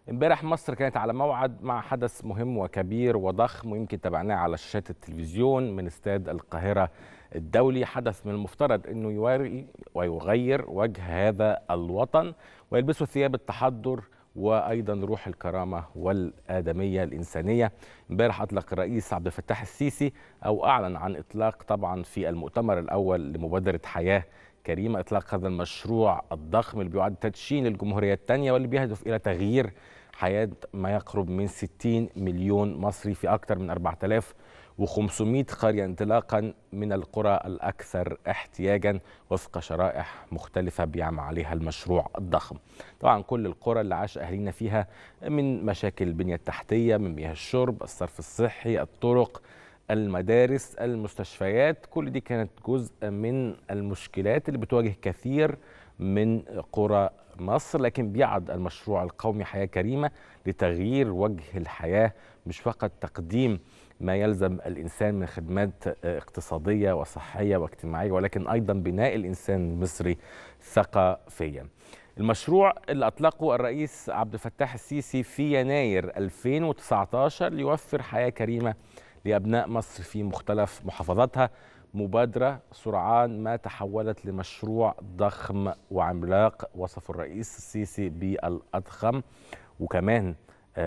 امبارح مصر كانت على موعد مع حدث مهم وكبير وضخم ويمكن تابعناه على شاشات التلفزيون من استاد القاهرة الدولي حدث من المفترض انه يواري ويغير وجه هذا الوطن ويلبسه ثياب التحضر وايضا روح الكرامه والادميه الانسانيه امبارح اطلق الرئيس عبد الفتاح السيسي او اعلن عن اطلاق طبعا في المؤتمر الاول لمبادره حياه كريمه اطلاق هذا المشروع الضخم اللي بيعد تدشين الجمهوريه الثانيه واللي بيهدف الى تغيير حياه ما يقرب من 60 مليون مصري في اكثر من 4500 قريه انطلاقا من القرى الاكثر احتياجا وفق شرائح مختلفه بيعمل عليها المشروع الضخم. طبعا كل القرى اللي عاش اهالينا فيها من مشاكل البنيه التحتيه من مياه الشرب، الصرف الصحي، الطرق، المدارس المستشفيات كل دي كانت جزء من المشكلات اللي بتواجه كثير من قرى مصر لكن بيعد المشروع القومي حياة كريمة لتغيير وجه الحياة مش فقط تقديم ما يلزم الإنسان من خدمات اقتصادية وصحية واجتماعية ولكن أيضا بناء الإنسان المصري ثقافيا المشروع اللي أطلقه الرئيس عبد الفتاح السيسي في يناير 2019 ليوفر حياة كريمة لأبناء مصر في مختلف محافظاتها مبادرة سرعان ما تحولت لمشروع ضخم وعملاق وصف الرئيس السيسي بالأضخم وكمان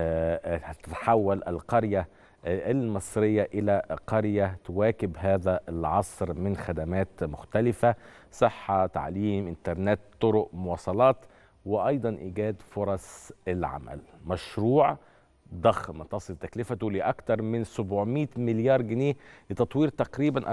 تتحول القرية المصرية إلى قرية تواكب هذا العصر من خدمات مختلفة صحة تعليم إنترنت طرق مواصلات وأيضا إيجاد فرص العمل مشروع ضخم تصل تكلفته لأكثر من 700 مليار جنيه لتطوير تقريبا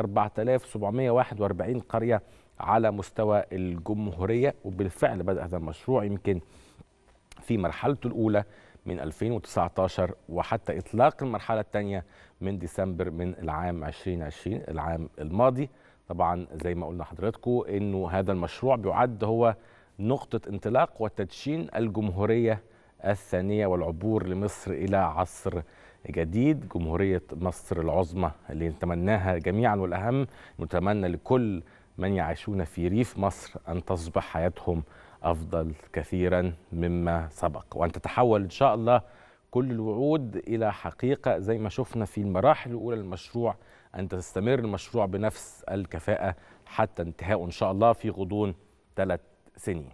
4741 قرية على مستوى الجمهورية وبالفعل بدأ هذا المشروع يمكن في مرحلته الأولى من 2019 وحتى إطلاق المرحلة الثانية من ديسمبر من العام 2020 العام الماضي طبعا زي ما قلنا حضراتكم انه هذا المشروع بيعد هو نقطة انطلاق وتدشين الجمهورية الثانية والعبور لمصر إلى عصر جديد جمهورية مصر العظمى اللي نتمناها جميعا والأهم نتمنى لكل من يعيشون في ريف مصر أن تصبح حياتهم أفضل كثيرا مما سبق وأن تتحول إن شاء الله كل الوعود إلى حقيقة زي ما شفنا في المراحل الأولى للمشروع أن تستمر المشروع بنفس الكفاءة حتى انتهاء إن شاء الله في غضون ثلاث سنين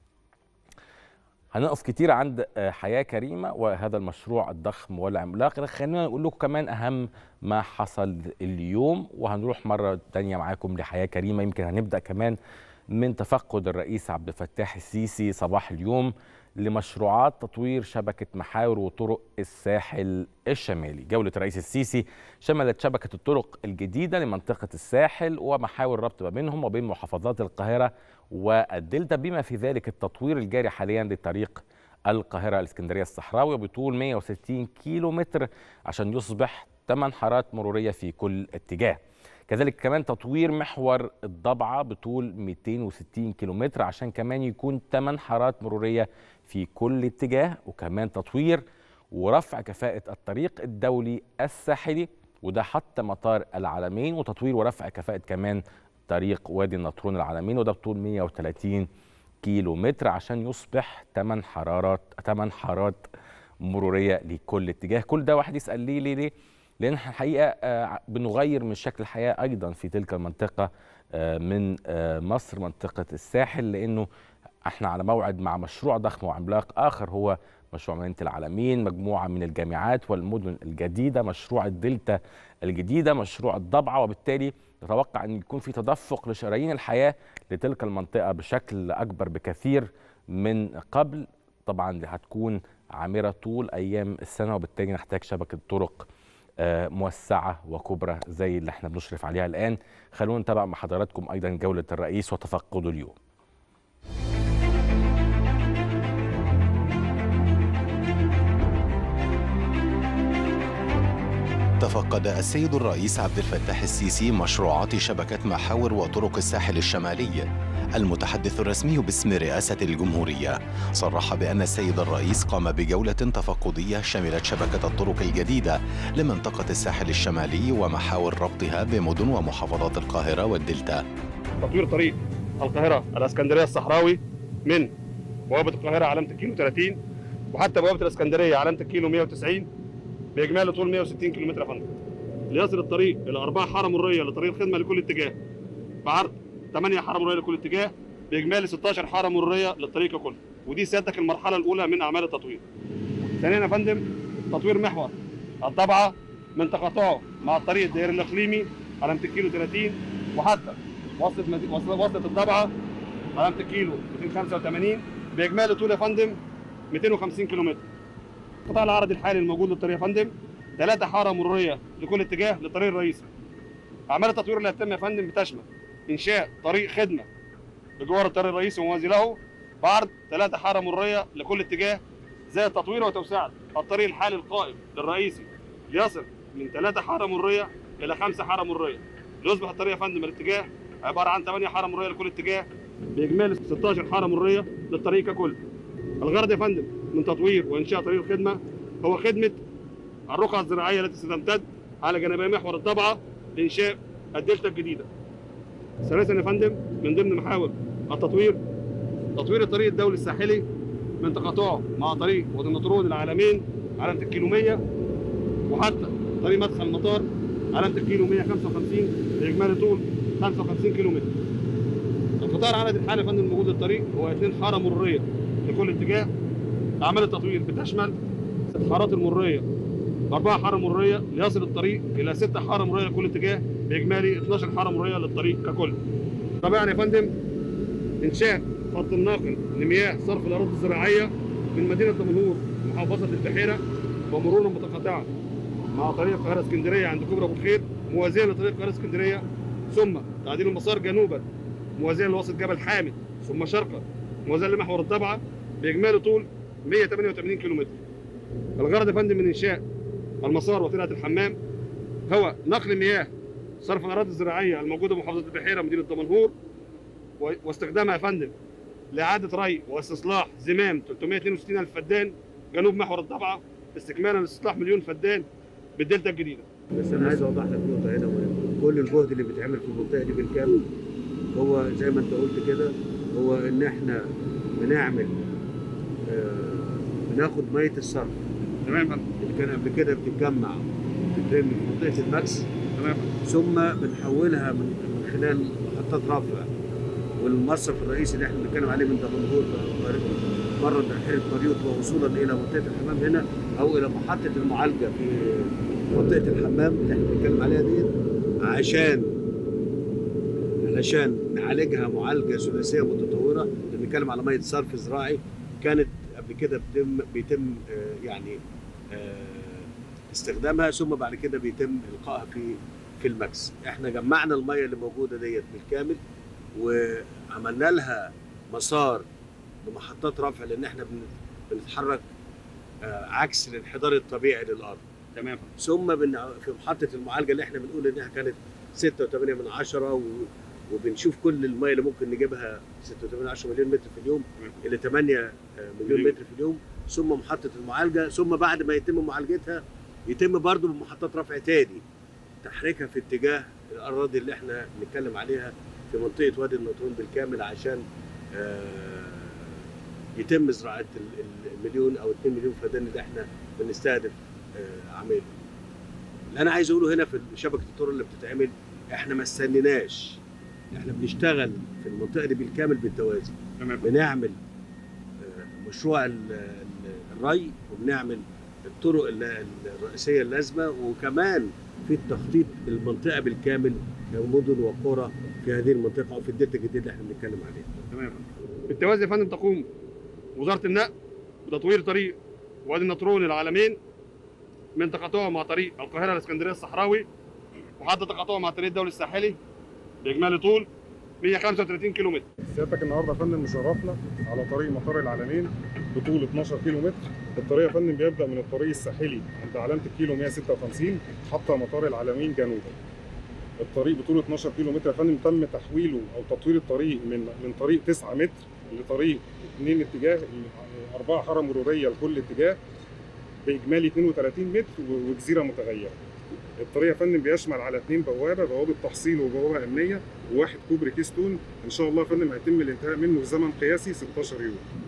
هنقف كتير عند حياة كريمة وهذا المشروع الضخم والعملاق خلينا نقول لكم كمان أهم ما حصل اليوم وهنروح مرة تانية معاكم لحياة كريمة يمكن هنبدأ كمان من تفقد الرئيس عبد الفتاح السيسي صباح اليوم لمشروعات تطوير شبكة محاور وطرق الساحل الشمالي جولة الرئيس السيسي شملت شبكة الطرق الجديدة لمنطقة الساحل ومحاور ربط ما بينهم وبين محافظات القاهرة والدلتا بما في ذلك التطوير الجاري حاليا لطريق القاهرة الإسكندرية الصحراوي بطول 160 كيلو متر عشان يصبح 8 حارات مرورية في كل اتجاه كذلك كمان تطوير محور الضبعة بطول 260 كيلومتر عشان كمان يكون 8 حارات مرورية في كل اتجاه وكمان تطوير ورفع كفاءة الطريق الدولي الساحلي وده حتى مطار العالمين وتطوير ورفع كفاءة كمان طريق وادي النطرون العالمين وده بطول 130 كيلو متر عشان يصبح 8 حرارات 8 حارات مرورية لكل اتجاه كل ده واحد يسأل ليه ليه ليه لان احنا الحقيقه بنغير من شكل الحياه ايضا في تلك المنطقه من مصر منطقه الساحل لانه احنا على موعد مع مشروع ضخم وعملاق اخر هو مشروع مدينه العالمين مجموعه من الجامعات والمدن الجديده مشروع الدلتا الجديده مشروع الضبعه وبالتالي نتوقع ان يكون في تدفق لشرايين الحياه لتلك المنطقه بشكل اكبر بكثير من قبل طبعا هتكون عامره طول ايام السنه وبالتالي نحتاج شبكه طرق موسعة وكبرى زي اللي احنا بنشرف عليها الآن خلونا نتابع مع حضراتكم أيضا جولة الرئيس وتفقده اليوم تفقد السيد الرئيس عبد الفتاح السيسي مشروعات شبكة محاور وطرق الساحل الشمالي المتحدث الرسمي باسم رئاسة الجمهورية صرح بأن السيد الرئيس قام بجولة تفقدية شملت شبكة الطرق الجديدة لمنطقة الساحل الشمالي ومحاور ربطها بمدن ومحافظات القاهرة والدلتا تطوير طريق القاهرة الاسكندرية الصحراوي من بوابة القاهرة علامة الكيلو 30 وحتى بوابه الاسكندريه علامه الكيلو 190 باجمالي طول 160 كيلو متر يا فندم ليصل الطريق الى اربع حاره مريه لطريق الخدمه لكل اتجاه بعرض 8 حاره مريه لكل اتجاه باجمالي 16 حاره مريه للطريق ككل ودي سيادتك المرحله الاولى من اعمال التطوير ثانيا يا فندم تطوير محور الضبعه من تقاطعه مع الطريق الدائري الاقليمي علامه الكيلو 30 وحتى وصلت مدي... وصلت وصلت الضبعه علامه الكيلو 285 باجمالي طول يا فندم 250 كيلو متر القطاع العرضي الحالي الموجود للطريق يا فندم ثلاثة حارة مرورية لكل اتجاه للطريق الرئيسي. أعمال التطوير اللي هتتم يا فندم بتشمل إنشاء طريق خدمة بجوار الطريق الرئيسي وموازي له بعرض ثلاثة حارة مرورية لكل اتجاه زائد تطوير وتوسعة الطريق الحالي القائم للرئيسي ليصل من ثلاثة حارة مرورية إلى خمسة حارة مرورية. ليصبح الطريق يا فندم الاتجاه عبارة عن 8 حارة مرورية لكل اتجاه بإجمالي 16 حارة مرورية للطريق ككل. الغرض يا فندم من تطوير وإنشاء طريق الخدمة هو خدمة الرقعة الزراعية التي ستمتد على جانبي محور الضبعة لإنشاء الدلتا الجديدة. ثالثا يا فندم من ضمن محاور التطوير تطوير الطريق الدولي الساحلي من تقاطعه مع طريق وادي النطرون العالمين علامة الكيلو 100 وحتى طريق مدخل المطار علامة الكيلو 155 بإجمالي طول 55 كيلو متر. القطاع العرضي الحالي يا فندم الموجود للطريق هو اثنين حارة مرورية لكل اتجاه. أعمال التطوير بتشمل ست حارات المرورية أربعة حارة مرورية ليصل الطريق إلى ست حارة مرورية لكل اتجاه بإجمالي 12 حارة مرورية للطريق ككل. طبعا يا فندم إنشاء خط الناقل لمياه صرف الأراضي الزراعية من مدينة دمنهور محافظة البحيرة ومرورا متقاطعة مع طريق القاهرة اسكندرية عند كوبري أبو الخير موازية لطريق القاهرة اسكندرية ثم تعديل المسار جنوبا موازية لوسط جبل حامد ثم شرقا موازية لمحور الضبعة بإجمالي طول 188 كيلو متر. الغرض يا فندم من إنشاء المسار وطلعة الحمام هو نقل مياه صرف الأراضي الزراعية الموجودة بمحافظة البحيرة مدينة دمنهور و- واستخدامها يا فندم لإعادة ري واستصلاح زمام 362 ألف فدان جنوب محور الضبعة استكمالا لاستصلاح مليون فدان بالدلتا الجديدة. بس انا عايز اوضح لك نقطه هنا مهمه كل الجهد اللي بيتعمل في المنطقه دي بالكامل هو زي ما انت قلت كده هو ان احنا بنعمل آه بناخد ميه الصرف تمام يا فندم اللي كان قبل كده بتتجمع بتترمي في منطقه الماكس تمام ثم بنحولها من من خلال محطات رفع والمصرف الرئيسي اللي احنا بنتكلم عليه من دمنهور مره بحيره مريوط ووصولا الى منطقه الحمام هنا او الى محطه المعالجه في منطقه الحمام اللي احنا بنتكلم عليها ديت عشان علشان نعالجها معالجه ثلاثيه متطوره بنتكلم على ميه صرف زراعي كانت قبل كده بيتم بيتم آه، يعني آه، استخدامها ثم بعد كده بيتم القائها في في الماكس احنا جمعنا الميه اللي موجوده ديت بالكامل وعملنا لها مسار بمحطات رفع لان احنا بن- بنتحرك آه، عكس الانحدار الطبيعي للارض تمام ثم بن... في محطه المعالجه اللي احنا بنقول انها كانت 6.8 من عشرة و... وبنشوف كل الميه اللي ممكن نجيبها 6.8 10 مليون متر في اليوم الى 8 آه، مليون مليون. متر في اليوم ثم محطه المعالجه ثم بعد ما يتم معالجتها يتم برضه بمحطات رفع تاني تحريكها في اتجاه الاراضي اللي احنا بنتكلم عليها في منطقه وادي النطرون بالكامل عشان آه، يتم زراعه ال- ال- المليون او 2 مليون فدان اللي احنا بنستهدف آه، اعماله. اللي انا عايز اقوله هنا في شبكه الطرق اللي بتتعمل احنا ما استنيناش احنا بنشتغل في المنطقه دي بالكامل بالتوازي تمام بنعمل آه، مشروع ال- ال- الري وبنعمل الطرق ال- ال- الرئيسيه اللازمه وكمان في التخطيط المنطقه بالكامل كمدن وقرى في هذه المنطقه او في الدلتا الجديد اللي احنا بنتكلم عليه. تمام بالتوازي يا فندم تقوم وزاره النقل بتطوير طريق وادي النطرون العالمين من تقاطعه مع طريق القاهره الاسكندريه الصحراوي وحتى تقاطعه مع الطريق الدولي الساحلي باجمالي طول 135 كيلو متر سيادتك النهارده يا فندم مشرفنا على طريق مطار العالمين بطول 12 كيلو متر الطريق يا فندم بيبدا من الطريق الساحلي عند علامه الكيلو 156 حتى مطار العالمين جنوبا الطريق بطوله 12 كيلو متر يا فندم تم تحويله او تطوير الطريق من من طريق 9 متر لطريق اثنين اتجاه اربعه حاره مروريه لكل اتجاه باجمالي 32 متر و- وجزيره متغيره الطريق يا فندم بيشمل على اثنين بوابه بوابه تحصيل وبوابه امنيه وواحد كوبري كيستون ان شاء الله يا فندم هيتم الانتهاء منه في زمن قياسي 16 يوم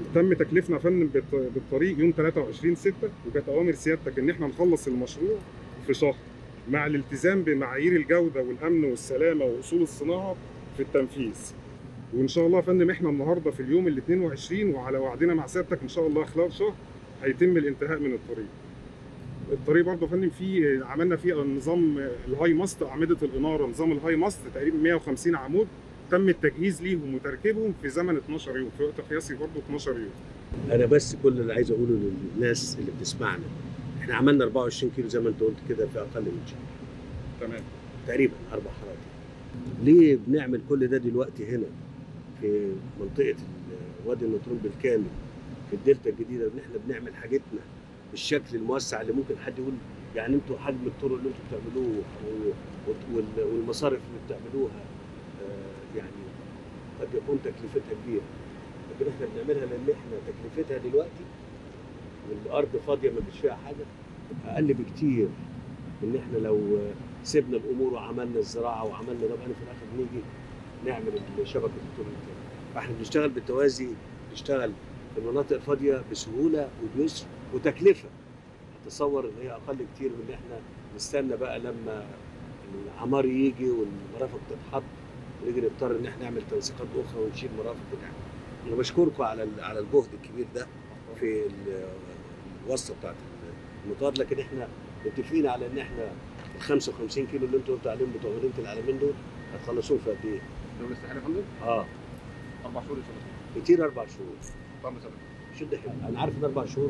تم تكليفنا يا فندم بالط- بالطريق يوم 23 6 وكانت اوامر سيادتك ان احنا نخلص المشروع في شهر مع الالتزام بمعايير الجوده والامن والسلامه واصول الصناعه في التنفيذ وان شاء الله يا فندم احنا النهارده في اليوم ال 22 وعلى وعدنا مع سيادتك ان شاء الله خلال شهر هيتم الانتهاء من الطريق الطريق برضه يا فندم فيه عملنا فيه نظام الهاي ماست اعمده الاناره نظام الهاي ماست تقريبا 150 عمود تم التجهيز ليهم وتركيبهم في زمن 12 يوم في وقت قياسي برضه 12 يوم انا بس كل اللي عايز اقوله للناس اللي بتسمعنا احنا عملنا 24 كيلو زي ما انت قلت كده في اقل من شهر تمام تقريبا اربع حارات ليه بنعمل كل ده دلوقتي هنا في منطقه ال- وادي النطرون بالكامل في الدلتا الجديده ان احنا بنعمل حاجتنا بالشكل الموسع اللي ممكن حد يقول يعني انتوا حجم الطرق اللي انتوا بتعملوه و- وال- والمصارف اللي بتعملوها آه، يعني قد يكون تكلفتها كبيره لكن احنا بنعملها لان احنا تكلفتها دلوقتي والارض فاضيه ما فيش فيها حاجه اقل بكتير من احنا لو سيبنا الامور وعملنا الزراعه وعملنا ده بقى في الاخر نيجي نعمل شبكه الطرق تاني فاحنا بنشتغل بالتوازي بنشتغل في المناطق الفاضيه بسهوله وبيسر وتكلفه اتصور ان هي اقل كتير من ان احنا نستنى بقى لما العمار يجي والمرافق تتحط ونيجي نضطر ان احنا نعمل تنسيقات اخرى ونشيل مرافق بتاعنا. انا بشكركم على ال- على الجهد الكبير ده في ال- الوصله بتاعت المطار لكن احنا متفقين على ان احنا ال 55 كيلو اللي انتوا قلتوا عليهم بتوع مدينه العالمين دول هتخلصوهم في قد ايه؟ دولة الساحل يا فندم اه اربع شهور ان شاء الله كتير اربع شهور طب سنة. شد حيلك انا عارف ان اربع شهور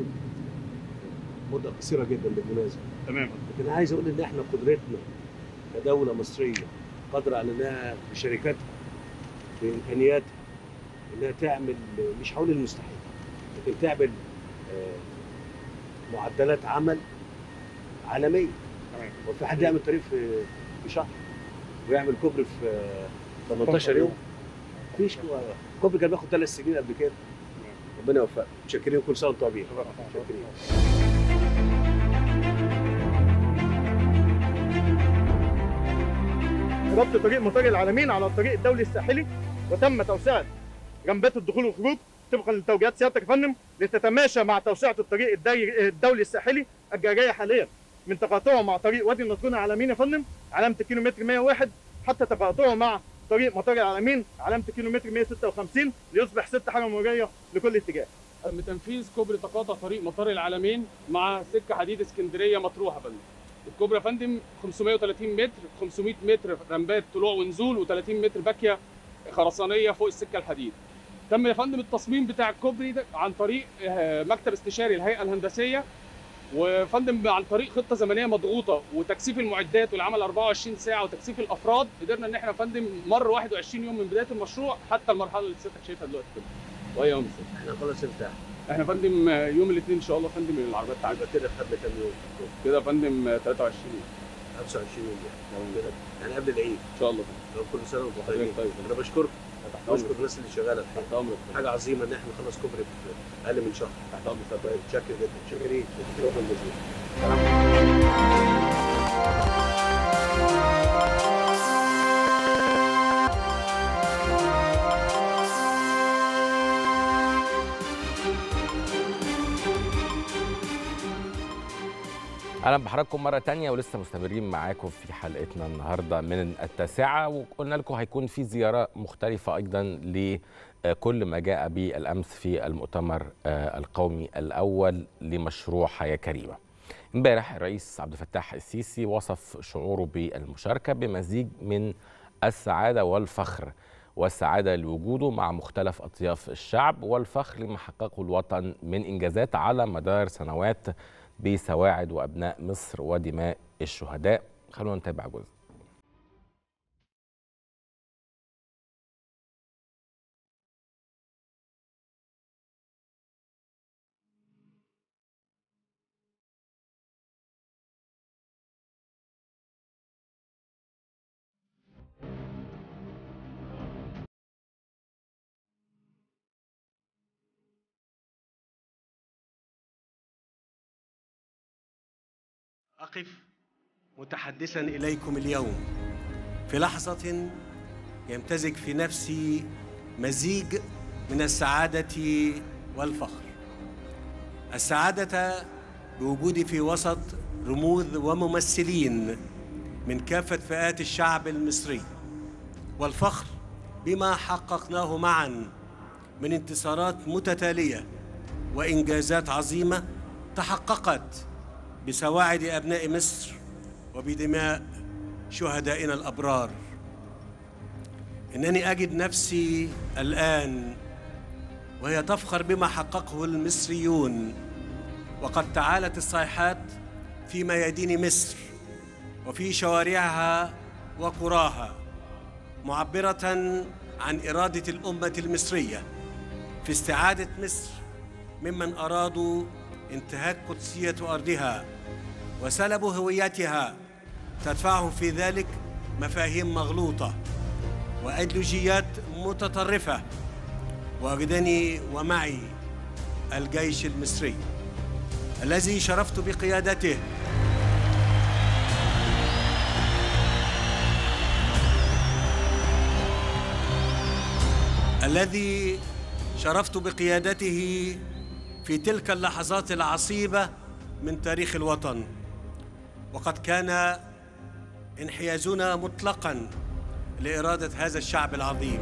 مده قصيره جدا بالمناسبه تمام لكن عايز اقول ان احنا قدرتنا كدوله مصريه قادره على انها بشركاتها بامكانياتها انها تعمل مش هقول المستحيل لكن تعمل آه، معدلات عمل عالميه تمام وفي حد يعمل طريق في في شهر ويعمل كوبري في آه، 18 يوم مفيش كوبري كان بياخد ثلاث سنين قبل كده ربنا يوفقك متشكرين كل سنه وانتم طيبين متشكرين ربط طريق مطار العالمين على الطريق الدولي الساحلي وتم توسعه جنبات الدخول والخروج طبقا لتوجيهات سيادتك يا فندم لتتماشى مع توسعه الطريق الداي- الدولي الساحلي الجاريه حاليا من تقاطعه مع طريق وادي النطرون العالمين يا فندم علامه الكيلومتر 101 حتى تقاطعه مع طريق مطار العالمين علامه الكيلومتر 156 ليصبح ست حاره مروريه لكل اتجاه. تم تنفيذ كوبري تقاطع طريق مطار العالمين مع سكه حديد اسكندريه مطروح يا فندم. الكوبري يا فندم 530 متر 500 متر رمبات طلوع ونزول و30 متر باكيه خرسانيه فوق السكه الحديد. تم يا فندم التصميم بتاع الكوبري ده عن طريق آه، مكتب استشاري الهيئه الهندسيه وفندم عن طريق خطه زمنيه مضغوطه وتكثيف المعدات والعمل 24 ساعه وتكثيف الافراد قدرنا ان احنا يا فندم مر 21 يوم من بدايه المشروع حتى المرحله اللي سيادتك شايفها دلوقتي كده. وهي يوم السبت. احنا خلاص انتهى احنا يا فندم يوم الاثنين ان شاء الله يا فندم العربيات تعدي يبقى كده خدنا كام يوم؟ كده يا فندم 23 يوم 25 يوم يعني كده يعني قبل العيد ان شاء الله لو كل سنه وانتم حضرتك طيبين طيب انا بشكركم تحت بشكر امرك الناس اللي شغاله الحقيقه تحت امرك حاجه عظيمه ان احنا نخلص كوبري في اقل من شهر تحت امرك طيب متشكر جدا متشكرين شكرا جزيلا اهلا بحضراتكم مره تانية ولسه مستمرين معاكم في حلقتنا النهارده من التاسعه وقلنا لكم هيكون في زياره مختلفه ايضا لكل ما جاء به الامس في المؤتمر آه، القومي الاول لمشروع حياه كريمه. امبارح الرئيس عبد الفتاح السيسي وصف شعوره بالمشاركه بمزيج من السعاده والفخر والسعاده لوجوده مع مختلف اطياف الشعب والفخر لما حققه الوطن من انجازات على مدار سنوات بسواعد وابناء مصر ودماء الشهداء خلونا نتابع جزء أقف متحدثا إليكم اليوم في لحظة يمتزج في نفسي مزيج من السعادة والفخر السعادة بوجودي في وسط رموز وممثلين من كافة فئات الشعب المصري والفخر بما حققناه معا من انتصارات متتالية وإنجازات عظيمة تحققت بسواعد أبناء مصر وبدماء شهدائنا الأبرار إنني أجد نفسي الآن وهي تفخر بما حققه المصريون وقد تعالت الصيحات في ميادين مصر وفي شوارعها وقراها معبرة عن إرادة الأمة المصرية في استعادة مصر ممن أرادوا انتهاك قدسية أرضها وسلبوا هويتها تدفعهم في ذلك مفاهيم مغلوطة وأيديولوجيات متطرفة وجدني ومعي الجيش المصري الذي شرفت بقيادته الذي شرفت بقيادته في تلك اللحظات العصيبة من تاريخ الوطن وقد كان انحيازنا مطلقا لإرادة هذا الشعب العظيم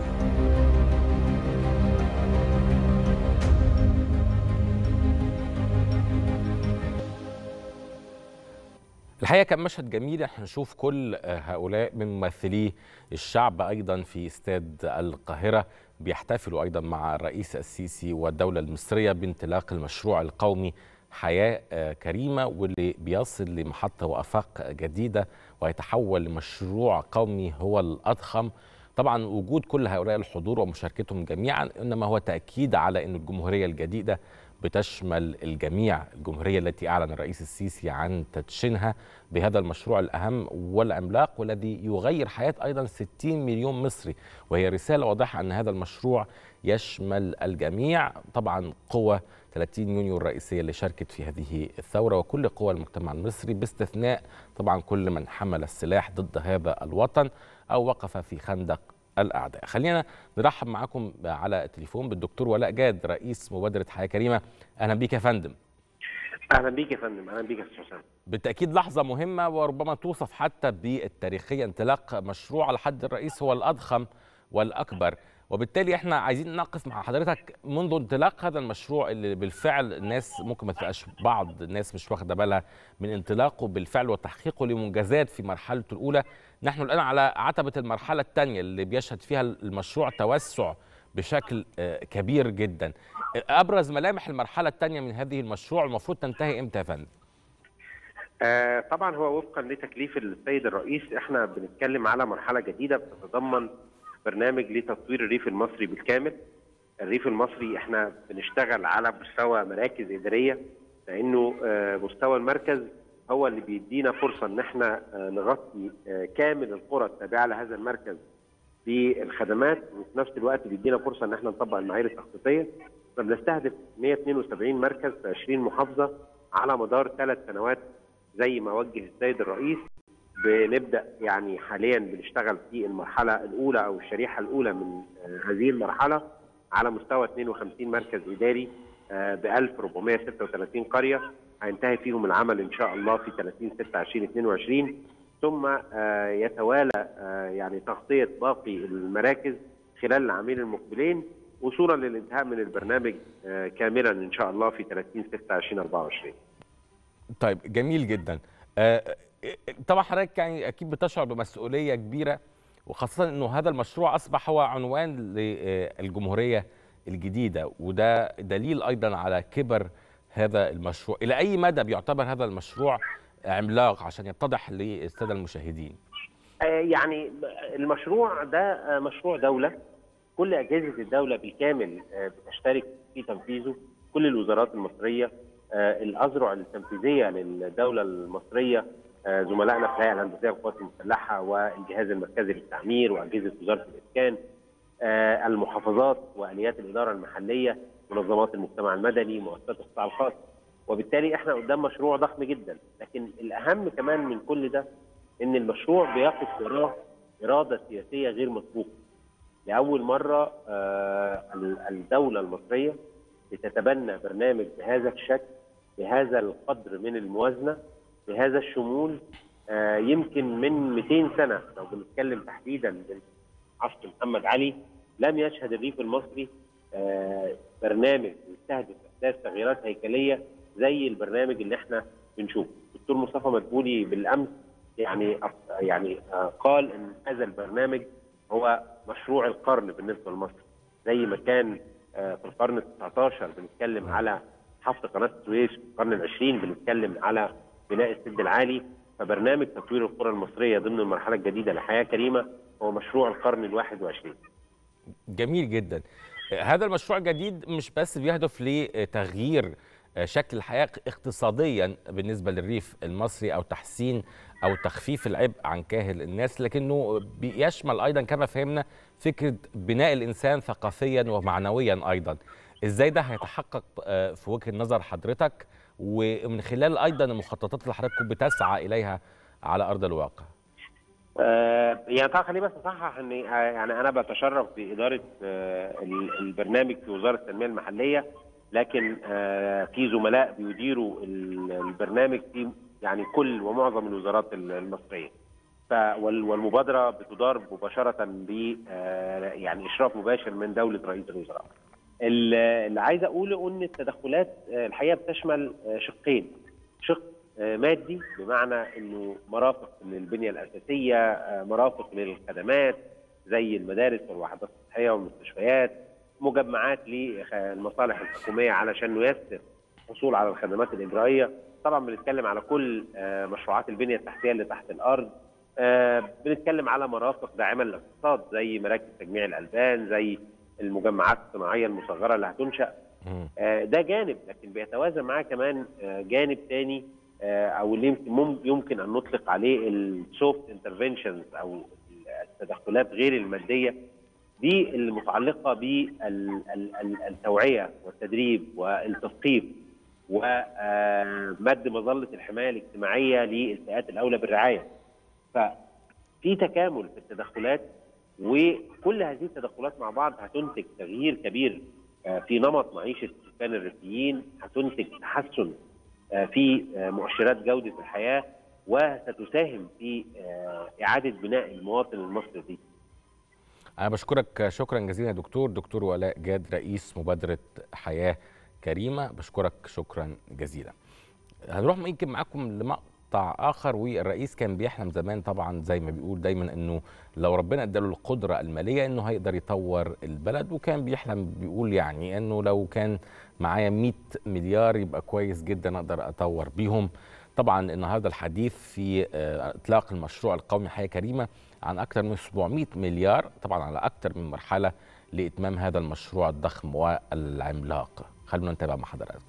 الحقيقه كان مشهد جميل احنا نشوف كل هؤلاء من ممثلي الشعب ايضا في استاد القاهره بيحتفلوا ايضا مع الرئيس السيسي والدوله المصريه بانطلاق المشروع القومي حياه كريمه واللي بيصل لمحطه وافاق جديده ويتحول لمشروع قومي هو الاضخم طبعا وجود كل هؤلاء الحضور ومشاركتهم جميعا انما هو تاكيد على ان الجمهوريه الجديده بتشمل الجميع الجمهورية التي أعلن الرئيس السيسي عن تدشينها بهذا المشروع الأهم والعملاق والذي يغير حياة أيضا 60 مليون مصري وهي رسالة واضحة أن هذا المشروع يشمل الجميع طبعا قوة 30 يونيو الرئيسية اللي شاركت في هذه الثورة وكل قوى المجتمع المصري باستثناء طبعا كل من حمل السلاح ضد هذا الوطن أو وقف في خندق الاعداء خلينا نرحب معاكم على التليفون بالدكتور ولاء جاد رئيس مبادره حياه كريمه اهلا بيك يا فندم اهلا بيك يا فندم اهلا بيك يا استاذ حسام بالتاكيد لحظه مهمه وربما توصف حتى بالتاريخيه انطلاق مشروع على حد الرئيس هو الاضخم والاكبر وبالتالي احنا عايزين نقف مع حضرتك منذ انطلاق هذا المشروع اللي بالفعل الناس ممكن ما تبقاش بعض الناس مش واخده بالها من انطلاقه بالفعل وتحقيقه لمنجزات في مرحلته الاولى نحن الان على عتبه المرحله الثانيه اللي بيشهد فيها المشروع توسع بشكل كبير جدا ابرز ملامح المرحله الثانيه من هذه المشروع المفروض تنتهي امتى يا فندم آه طبعا هو وفقا لتكليف السيد الرئيس احنا بنتكلم على مرحله جديده بتتضمن برنامج لتطوير الريف المصري بالكامل الريف المصري احنا بنشتغل على مستوى مراكز اداريه لانه آه مستوى المركز هو اللي بيدينا فرصه ان احنا آه نغطي كامل القرى التابعه لهذا المركز بالخدمات وفي نفس الوقت بيدينا فرصه ان احنا نطبق المعايير التخطيطيه فبنستهدف 172 مركز في 20 محافظه على مدار ثلاث سنوات زي ما وجه السيد الرئيس بنبدا يعني حاليا بنشتغل في المرحله الاولى او الشريحه الاولى من هذه المرحله على مستوى 52 مركز اداري ب 1436 قريه هينتهي فيهم العمل ان شاء الله في 30 6 2022 ثم يتوالى يعني تغطيه باقي المراكز خلال العامين المقبلين وصولا للانتهاء من البرنامج كاملا ان شاء الله في 30 6 2024 طيب جميل جدا طبعا حضرتك يعني اكيد بتشعر بمسؤوليه كبيره وخاصه انه هذا المشروع اصبح هو عنوان للجمهوريه الجديده وده دليل ايضا على كبر هذا المشروع الى اي مدى بيعتبر هذا المشروع عملاق عشان يتضح للساده المشاهدين يعني المشروع ده مشروع دوله كل اجهزه الدوله بالكامل بتشترك في تنفيذه كل الوزارات المصريه الاذرع التنفيذيه للدوله المصريه زملائنا في الهيئه الهندسيه للقوات المسلحه والجهاز المركزي للتعمير واجهزه وزاره الاسكان المحافظات واليات الاداره المحليه منظمات المجتمع المدني مؤسسات القطاع الخاص وبالتالي احنا قدام مشروع ضخم جدا لكن الاهم كمان من كل ده ان المشروع بيقف وراه اراده سياسيه غير مسبوقه لاول مره الدوله المصريه لتتبنى برنامج بهذا الشكل بهذا القدر من الموازنه بهذا الشمول آه، يمكن من 200 سنه لو بنتكلم تحديدا من عصر محمد علي لم يشهد الريف المصري آه، برنامج يستهدف احداث تغييرات هيكليه زي البرنامج اللي احنا بنشوفه. الدكتور مصطفى مدبولي بالامس يعني يعني آه، قال ان هذا البرنامج هو مشروع القرن بالنسبه لمصر زي ما كان آه، في القرن ال 19 بنتكلم على حفر قناه السويس في القرن العشرين بنتكلم على بناء السد العالي فبرنامج تطوير القرى المصريه ضمن المرحله الجديده لحياه كريمه هو مشروع القرن الواحد وعشرين جميل جدا هذا المشروع الجديد مش بس بيهدف لتغيير شكل الحياة اقتصاديا بالنسبة للريف المصري أو تحسين أو تخفيف العبء عن كاهل الناس لكنه بيشمل أيضا كما فهمنا فكرة بناء الإنسان ثقافيا ومعنويا أيضا إزاي ده هيتحقق آه، في وجهة نظر حضرتك ومن خلال أيضا المخططات اللي حضرتك بتسعى إليها على أرض الواقع آه، يعني طبعا خليني بس اصحح ان آه، يعني انا بتشرف باداره آه، ال- البرنامج في وزاره التنميه المحليه لكن آه، في زملاء بيديروا ال- البرنامج في يعني كل ومعظم الوزارات ال- المصريه. ف وال- والمبادره بتدار مباشره ب آه، يعني اشراف مباشر من دوله رئيس الوزراء. ال- اللي عايز اقوله ان التدخلات آه، الحقيقه بتشمل آه، شقين. شق آه، مادي بمعنى انه مرافق للبنيه الاساسيه، آه، مرافق للخدمات زي المدارس والوحدات الصحيه والمستشفيات، مجمعات للمصالح الحكوميه علشان نيسر الحصول على الخدمات الاجرائيه، طبعا بنتكلم على كل آه، مشروعات البنيه التحتيه اللي تحت الارض، آه، بنتكلم على مرافق داعمه للاقتصاد زي مراكز تجميع الالبان، زي المجمعات الصناعيه المصغره اللي هتنشا مم. آه، ده جانب لكن بيتوازى معاه كمان آه، جانب تاني آه، او اللي يمكن مم- يمكن ان نطلق عليه السوفت انترفنشنز او التدخلات غير الماديه دي المتعلقه بالتوعيه والتدريب والتثقيف ومد مظله الحمايه الاجتماعيه للفئات الاولى بالرعايه. ففي تكامل في التدخلات وكل هذه التدخلات مع بعض هتنتج تغيير كبير آه، في نمط معيشه سكان الريفيين هتنتج تحسن آه، في آه، مؤشرات جوده الحياه وستساهم في آه، اعاده بناء المواطن المصري دي. أنا بشكرك شكرا جزيلا يا دكتور دكتور ولاء جاد رئيس مبادرة حياة كريمة بشكرك شكرا جزيلا هنروح يمكن معاكم لمقطع آخر والرئيس كان بيحلم زمان طبعا زي ما بيقول دايما أنه لو ربنا اداله القدرة المالية أنه هيقدر يطور البلد وكان بيحلم بيقول يعني أنه لو كان معايا 100 مليار يبقى كويس جدا أقدر أطور بيهم طبعا النهارده الحديث في آه، اطلاق المشروع القومي حياه كريمه عن اكثر من 700 مليار طبعا على اكثر من مرحله لاتمام هذا المشروع الضخم والعملاق خلونا نتابع مع حضراتكم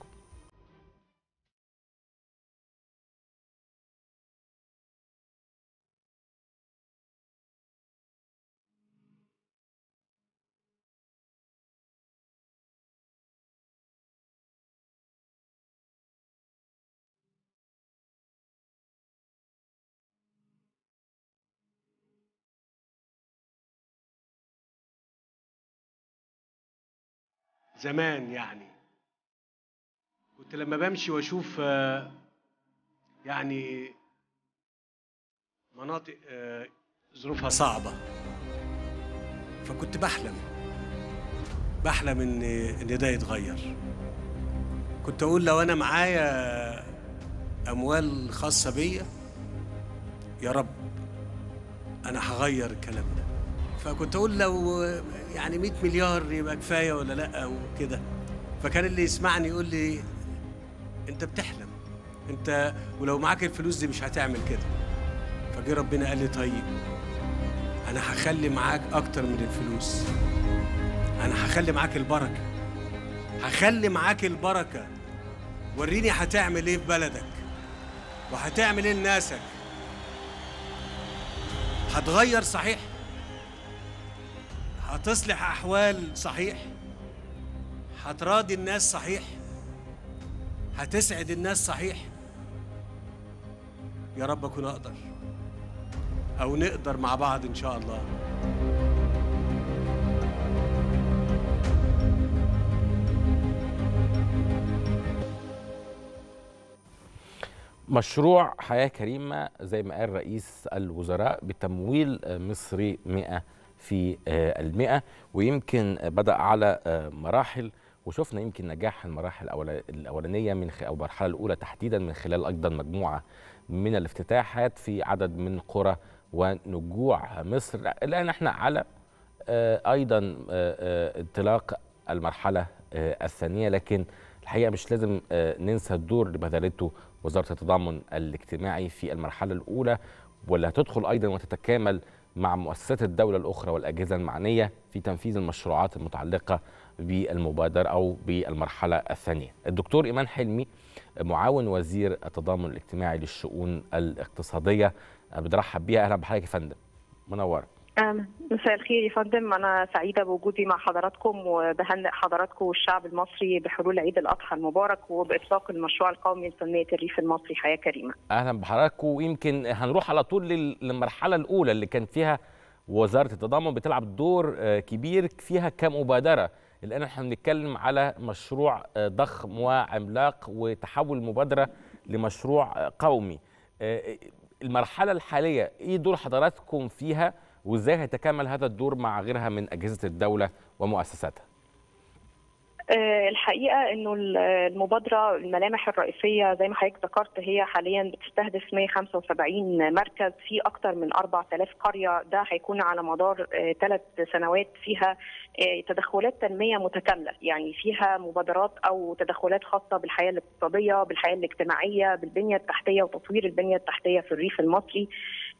زمان يعني كنت لما بمشي واشوف آه، يعني مناطق آه، ظروفها صعبة فكنت بحلم بحلم ان ان ده يتغير كنت اقول لو انا معايا اموال خاصة بيا يا رب انا هغير الكلام ده فكنت اقول لو يعني 100 مليار يبقى كفايه ولا لا وكده فكان اللي يسمعني يقول لي انت بتحلم انت ولو معاك الفلوس دي مش هتعمل كده فجه ربنا قال لي طيب انا هخلي معاك اكتر من الفلوس انا هخلي معاك البركه هخلي معاك البركه وريني هتعمل ايه في بلدك وهتعمل ايه لناسك هتغير صحيح هتصلح احوال صحيح هتراضي الناس صحيح هتسعد الناس صحيح يا رب اكون اقدر او نقدر مع بعض ان شاء الله مشروع حياة كريمة زي ما قال رئيس الوزراء بتمويل مصري 100 في المئة ويمكن بدأ على مراحل وشفنا يمكن نجاح المراحل الأولانية من أو المرحلة الأولى تحديدا من خلال أيضا مجموعة من الافتتاحات في عدد من قرى ونجوع مصر الآن احنا على أيضا انطلاق المرحلة الثانية لكن الحقيقة مش لازم ننسى الدور اللي بذلته وزارة التضامن الاجتماعي في المرحلة الأولى واللي هتدخل أيضا وتتكامل مع مؤسسات الدولة الأخرى والأجهزة المعنية في تنفيذ المشروعات المتعلقة بالمبادرة أو بالمرحلة الثانية الدكتور إيمان حلمي معاون وزير التضامن الاجتماعي للشؤون الاقتصادية بنرحب بيها أهلا بحضرتك يا فندم منورة مساء الخير يا فندم انا سعيده بوجودي مع حضراتكم وبهنئ حضراتكم والشعب المصري بحلول عيد الاضحى المبارك وباطلاق المشروع القومي لتنميه الريف المصري حياه كريمه. اهلا بحضراتكم ويمكن هنروح على طول للمرحله الاولى اللي كان فيها وزاره التضامن بتلعب دور كبير فيها كمبادره الان احنا بنتكلم على مشروع ضخم وعملاق وتحول المبادره لمشروع قومي. المرحله الحاليه ايه دور حضراتكم فيها؟ وازاي هيتكامل هذا الدور مع غيرها من اجهزه الدوله ومؤسساتها؟ الحقيقه انه المبادره الملامح الرئيسيه زي ما حضرتك ذكرت هي حاليا بتستهدف 175 مركز في اكثر من 4000 قريه ده هيكون على مدار ثلاث سنوات فيها تدخلات تنميه متكامله يعني فيها مبادرات او تدخلات خاصه بالحياه الاقتصاديه بالحياه الاجتماعيه بالبنيه التحتيه وتطوير البنيه التحتيه في الريف المصري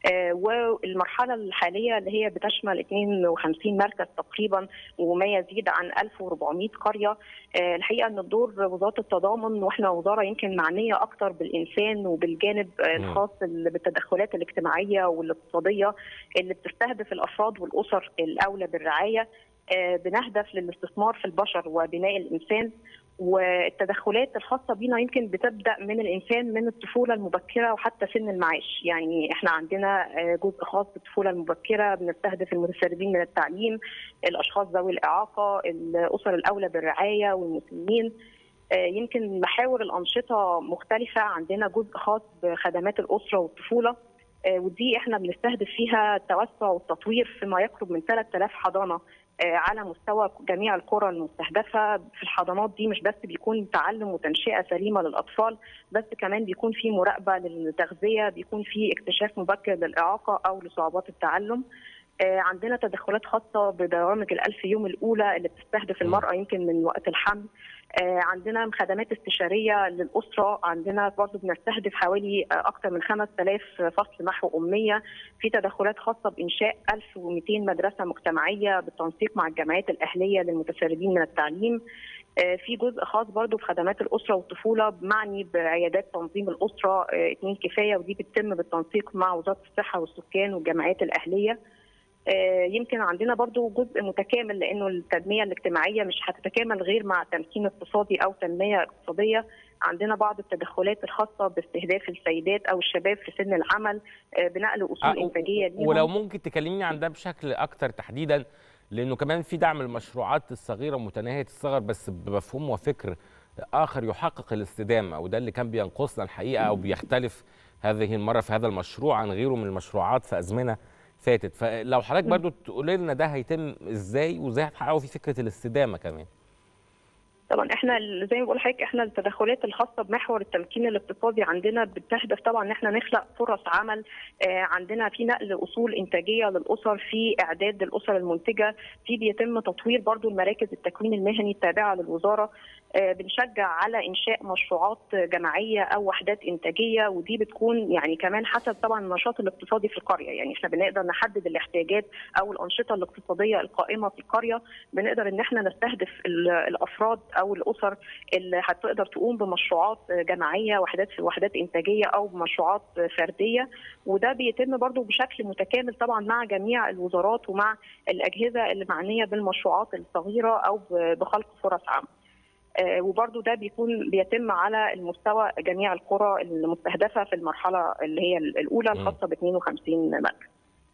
والمرحله الحاليه اللي هي بتشمل 52 مركز تقريبا وما يزيد عن 1400 قريه الحقيقه ان دور وزاره التضامن واحنا وزاره يمكن معنيه اكثر بالانسان وبالجانب الخاص بالتدخلات الاجتماعيه والاقتصاديه اللي بتستهدف الافراد والاسر الاولى بالرعايه بنهدف للاستثمار في البشر وبناء الانسان والتدخلات الخاصه بينا يمكن بتبدا من الانسان من الطفوله المبكره وحتى سن المعاش يعني احنا عندنا جزء خاص بالطفوله المبكره بنستهدف المتسربين من التعليم الاشخاص ذوي الاعاقه الاسر الاولى بالرعايه والمسنين يمكن محاور الانشطه مختلفه عندنا جزء خاص بخدمات الاسره والطفوله ودي احنا بنستهدف فيها التوسع والتطوير فيما يقرب من 3000 حضانه على مستوى جميع القرى المستهدفه في الحضانات دي مش بس بيكون تعلم وتنشئه سليمه للاطفال بس كمان بيكون في مراقبه للتغذيه بيكون في اكتشاف مبكر للاعاقه او لصعوبات التعلم عندنا تدخلات خاصه ببرامج الألف يوم الاولى اللي بتستهدف المراه يمكن من وقت الحمل عندنا خدمات استشاريه للاسره عندنا برضه بنستهدف حوالي اكثر من 5000 فصل محو اميه في تدخلات خاصه بانشاء 1200 مدرسه مجتمعيه بالتنسيق مع الجمعيات الاهليه للمتسربين من التعليم في جزء خاص برضه بخدمات الاسره والطفوله معني بعيادات تنظيم الاسره اتنين كفايه ودي بتتم بالتنسيق مع وزاره الصحه والسكان والجمعيات الاهليه يمكن عندنا برضو جزء متكامل لانه التنميه الاجتماعيه مش هتتكامل غير مع تمكين اقتصادي او تنميه اقتصاديه عندنا بعض التدخلات الخاصه باستهداف السيدات او الشباب في سن العمل بنقل اصول آه انتاجيه ليهم ولو ممكن تكلميني عن ده بشكل اكثر تحديدا لانه كمان في دعم المشروعات الصغيره متناهيه الصغر بس بمفهوم وفكر اخر يحقق الاستدامه وده اللي كان بينقصنا الحقيقه او بيختلف هذه المره في هذا المشروع عن غيره من المشروعات في ازمنه فاتت فلو حضرتك برضو تقولي لنا ده هيتم ازاي وازاي هتحققوا في فكره الاستدامه كمان طبعا احنا زي ما بقول لحضرتك احنا التدخلات الخاصه بمحور التمكين الاقتصادي عندنا بتهدف طبعا ان احنا نخلق فرص عمل اه عندنا في نقل اصول انتاجيه للاسر في اعداد الاسر المنتجه في بيتم تطوير برضو المراكز التكوين المهني التابعه للوزاره اه بنشجع على انشاء مشروعات جماعيه او وحدات انتاجيه ودي بتكون يعني كمان حسب طبعا النشاط الاقتصادي في القريه يعني احنا بنقدر نحدد الاحتياجات او الانشطه الاقتصاديه القائمه في القريه بنقدر ان احنا نستهدف الافراد او الاسر اللي هتقدر تقوم بمشروعات جماعيه وحدات في وحدات انتاجيه او بمشروعات فرديه وده بيتم برضو بشكل متكامل طبعا مع جميع الوزارات ومع الاجهزه اللي معنيه بالمشروعات الصغيره او بخلق فرص عمل. وبرضو ده بيكون بيتم على المستوى جميع القرى المستهدفه في المرحله اللي هي الاولى الخاصه ب 52 مركز.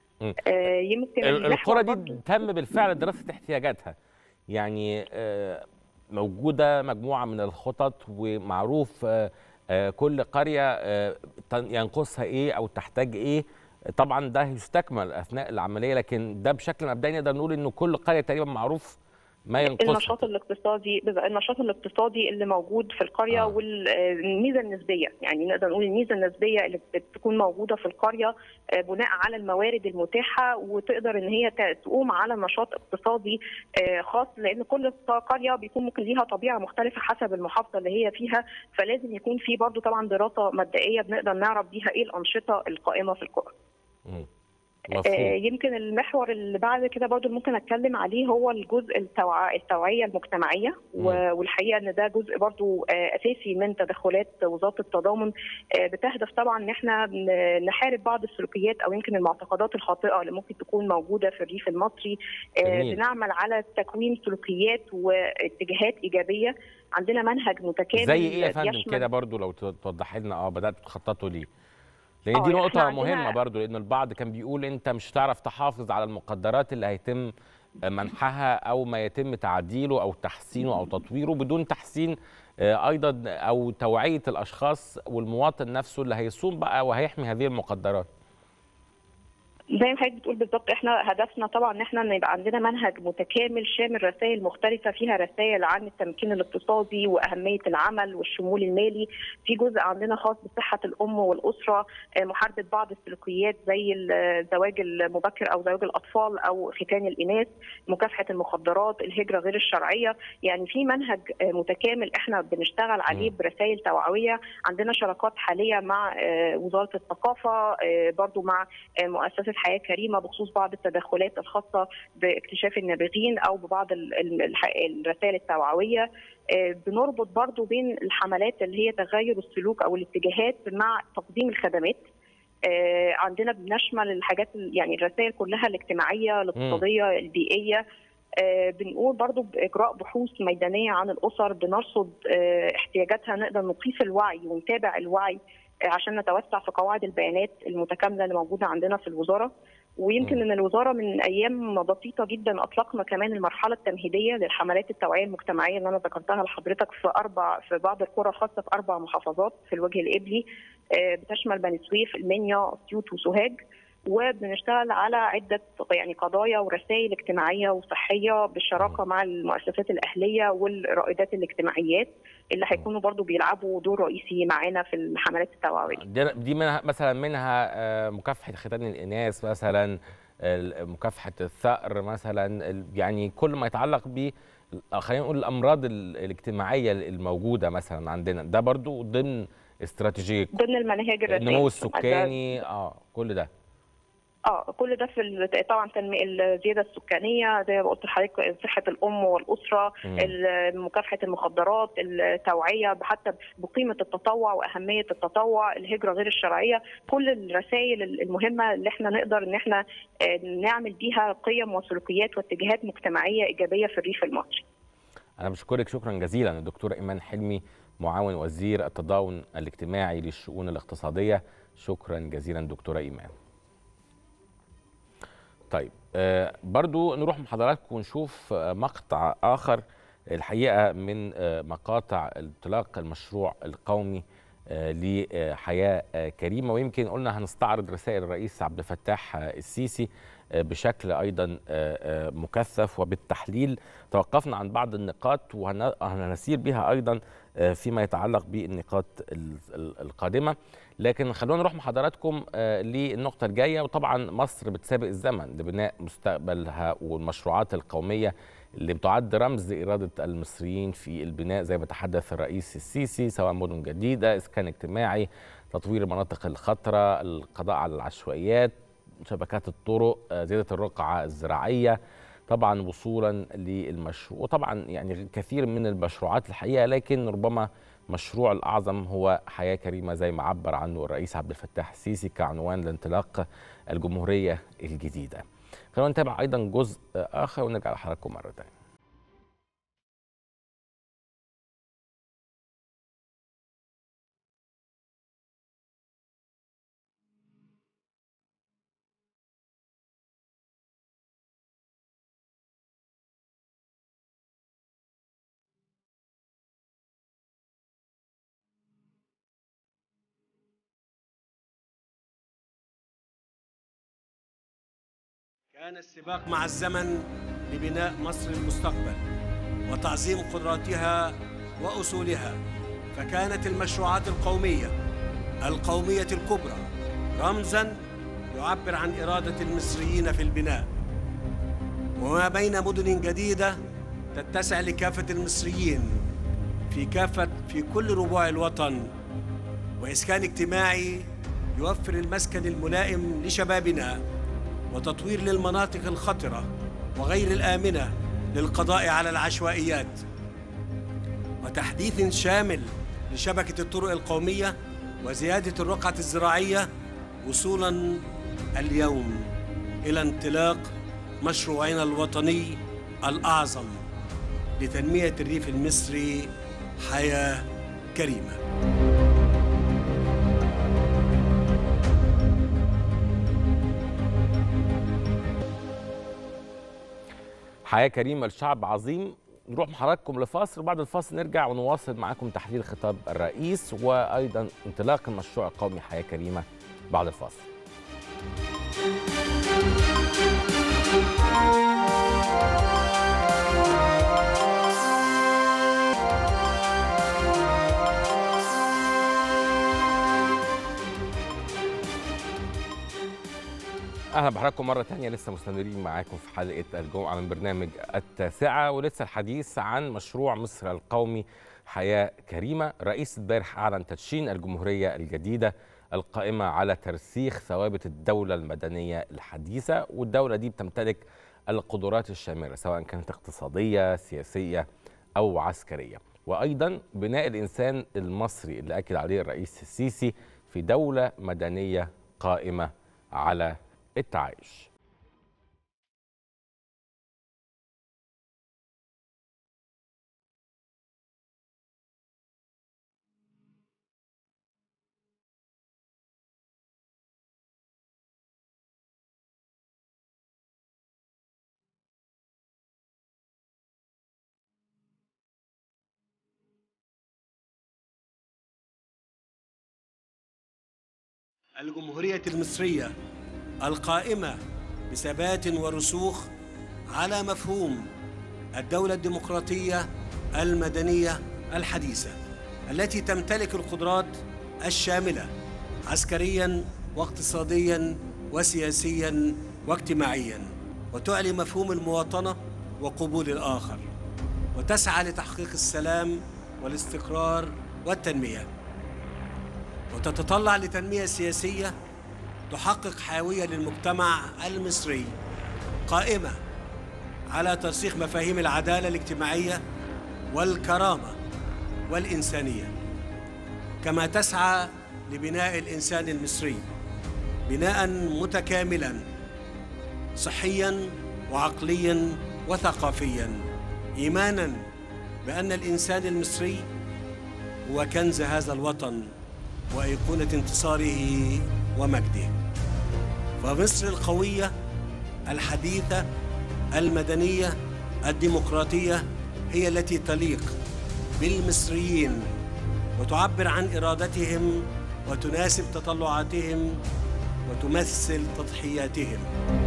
يمكن القرى دي تم بالفعل دراسه احتياجاتها يعني موجوده مجموعه من الخطط ومعروف آه، كل قريه آه، تن- ينقصها ايه او تحتاج ايه طبعا ده يستكمل اثناء العمليه لكن ده بشكل مبدئي نقدر نقول انه كل قريه تقريبا معروف ما ينقصها النشاط الاقتصادي بيبقى النشاط الاقتصادي اللي موجود في القريه آه. آه. والميزه النسبيه يعني نقدر نقول الميزه النسبيه اللي بتكون موجوده في القريه آه، بناء على الموارد المتاحه وتقدر ان هي ت- تقوم على نشاط اقتصادي آه، خاص لان كل قريه بيكون ممكن ليها طبيعه مختلفه حسب المحافظه اللي هي فيها فلازم يكون في برضو طبعا دراسه مبدئيه بنقدر نعرف بيها ايه الانشطه القائمه في القرى مم. آه، مفهوم يمكن المحور اللي بعد كده برضو اللي ممكن اتكلم عليه هو الجزء التوع... التوعيه المجتمعيه و- والحقيقه ان ده جزء برضو آه، اساسي من تدخلات وزاره التضامن آه، بتهدف طبعا ان احنا ن- نحارب بعض السلوكيات او يمكن المعتقدات الخاطئه اللي ممكن تكون موجوده في الريف المصري آه، جميل. بنعمل على تكوين سلوكيات واتجاهات ايجابيه عندنا منهج متكامل زي ايه يا فندم بيشمل- كده برضو لو ت- توضحي لنا اه بداتوا تخططوا ليه لان آه، دي إحنا نقطه عندنا- مهمه برضو لان البعض كان بيقول انت مش هتعرف تحافظ على المقدرات اللي هيتم منحها او ما يتم تعديله او تحسينه او تطويره بدون تحسين آه، ايضا او توعيه الاشخاص والمواطن نفسه اللي هيصوم بقى وهيحمي هذه المقدرات زي ما حضرتك بتقول بالظبط احنا هدفنا طبعا ان احنا ان يبقى عندنا منهج متكامل شامل رسائل مختلفه فيها رسائل عن التمكين الاقتصادي واهميه العمل والشمول المالي في جزء عندنا خاص بصحه الام والاسره آه، محاربه بعض السلوكيات زي الزواج المبكر او زواج الاطفال او ختان الاناث مكافحه المخدرات الهجره غير الشرعيه يعني في منهج آه، متكامل احنا بنشتغل عليه برسائل توعويه عندنا شراكات حاليه مع آه، وزاره الثقافه آه، برضو مع آه، مؤسسه حياه كريمه بخصوص بعض التدخلات الخاصه باكتشاف النابغين او ببعض ال- ال- الح- الرسائل التوعويه آه، بنربط برضو بين الحملات اللي هي تغير السلوك او الاتجاهات مع تقديم الخدمات آه، عندنا بنشمل الحاجات ال- يعني الرسائل كلها الاجتماعيه الاقتصاديه البيئيه آه، بنقول برضو بإجراء بحوث ميدانية عن الأسر بنرصد آه، احتياجاتها نقدر نقيس الوعي ونتابع الوعي آه، عشان نتوسع في قواعد البيانات المتكاملة اللي موجودة عندنا في الوزارة ويمكن ان الوزاره من ايام بسيطه جدا اطلقنا كمان المرحله التمهيديه للحملات التوعيه المجتمعيه اللي انا ذكرتها لحضرتك في اربع في بعض القرى خاصه في اربع محافظات في الوجه القبلي آه، بتشمل بني سويف المنيا اسيوط وسوهاج وبنشتغل على عده يعني قضايا ورسائل اجتماعيه وصحيه بالشراكه مع المؤسسات الاهليه والرائدات الاجتماعيات اللي هيكونوا برضو بيلعبوا دور رئيسي معانا في الحملات التوعويه دي دي منها مثلا منها آه، مكافحه ختان الاناث مثلا ال- مكافحه الثأر مثلا ال- يعني كل ما يتعلق ب خلينا نقول الامراض ال- الاجتماعيه الموجوده مثلا عندنا ده برضو ضمن استراتيجيه ضمن المناهج الرسائل النمو السكاني اه كل ده اه كل ده في ال- طبعا تنمية الزياده السكانيه زي ما قلت لحضرتك صحه الام والاسره مم. ال- مكافحه المخدرات التوعيه حتى بقيمه التطوع واهميه التطوع الهجره غير الشرعيه كل الرسائل المهمه اللي احنا نقدر ان احنا آه، نعمل بيها قيم وسلوكيات واتجاهات مجتمعيه ايجابيه في الريف المصري انا بشكرك شكرا جزيلا الدكتوره ايمان حلمي معاون وزير التضامن الاجتماعي للشؤون الاقتصاديه شكرا جزيلا دكتوره ايمان طيب آه برضو نروح مع حضراتكم ونشوف آه مقطع آخر الحقيقة من آه مقاطع انطلاق المشروع القومي آه لحياة آه كريمة ويمكن قلنا هنستعرض رسائل الرئيس عبد الفتاح آه السيسي آه بشكل أيضا آه آه مكثف وبالتحليل توقفنا عن بعض النقاط وهنسير بها أيضا آه فيما يتعلق بالنقاط ال- ال- القادمة لكن خلونا نروح مع حضراتكم آه، للنقطة الجاية وطبعا مصر بتسابق الزمن لبناء مستقبلها والمشروعات القومية اللي بتعد رمز إرادة المصريين في البناء زي ما تحدث الرئيس السيسي سواء مدن جديدة إسكان اجتماعي تطوير المناطق الخطرة القضاء على العشوائيات شبكات الطرق آه، زيادة الرقعة الزراعية طبعا وصولا للمشروع وطبعا يعني كثير من المشروعات الحقيقة لكن ربما مشروع الأعظم هو حياة كريمة زي ما عبر عنه الرئيس عبد الفتاح السيسي كعنوان لانطلاق الجمهورية الجديدة خلونا نتابع أيضا جزء آخر ونرجع لحضراتكم مرة تانية كان السباق مع الزمن لبناء مصر المستقبل وتعظيم قدراتها واصولها فكانت المشروعات القوميه القوميه الكبرى رمزا يعبر عن اراده المصريين في البناء وما بين مدن جديده تتسع لكافه المصريين في كافه في كل ربوع الوطن واسكان اجتماعي يوفر المسكن الملائم لشبابنا وتطوير للمناطق الخطره وغير الامنه للقضاء على العشوائيات وتحديث شامل لشبكه الطرق القوميه وزياده الرقعه الزراعيه وصولا اليوم الى انطلاق مشروعنا الوطني الاعظم لتنميه الريف المصري حياه كريمه حياة كريمة لشعب عظيم نروح مع حضراتكم لفاصل وبعد الفاصل نرجع ونواصل معاكم تحليل خطاب الرئيس وأيضا انطلاق المشروع القومي حياة كريمة بعد الفاصل اهلا بحضراتكم مره تانية لسه مستمرين معاكم في حلقه الجمعه من برنامج التاسعه ولسه الحديث عن مشروع مصر القومي حياه كريمه رئيس امبارح اعلن تدشين الجمهوريه الجديده القائمه على ترسيخ ثوابت الدوله المدنيه الحديثه والدوله دي بتمتلك القدرات الشامله سواء كانت اقتصاديه سياسيه او عسكريه وايضا بناء الانسان المصري اللي اكد عليه الرئيس السيسي في دوله مدنيه قائمه على التعايش الجمهورية المصرية القائمة بثبات ورسوخ على مفهوم الدولة الديمقراطية المدنية الحديثة التي تمتلك القدرات الشاملة عسكريا واقتصاديا وسياسيا واجتماعيا وتعلي مفهوم المواطنة وقبول الآخر وتسعى لتحقيق السلام والاستقرار والتنمية وتتطلع لتنمية سياسية تحقق حيوية للمجتمع المصري قائمة على ترسيخ مفاهيم العدالة الاجتماعية والكرامة والإنسانية كما تسعى لبناء الإنسان المصري بناء متكاملا صحيا وعقليا وثقافيا إيمانا بأن الإنسان المصري هو كنز هذا الوطن وأيقونة انتصاره ومجده فمصر القوية الحديثة المدنية الديمقراطية هي التي تليق بالمصريين وتعبر عن إرادتهم وتناسب تطلعاتهم وتمثل تضحياتهم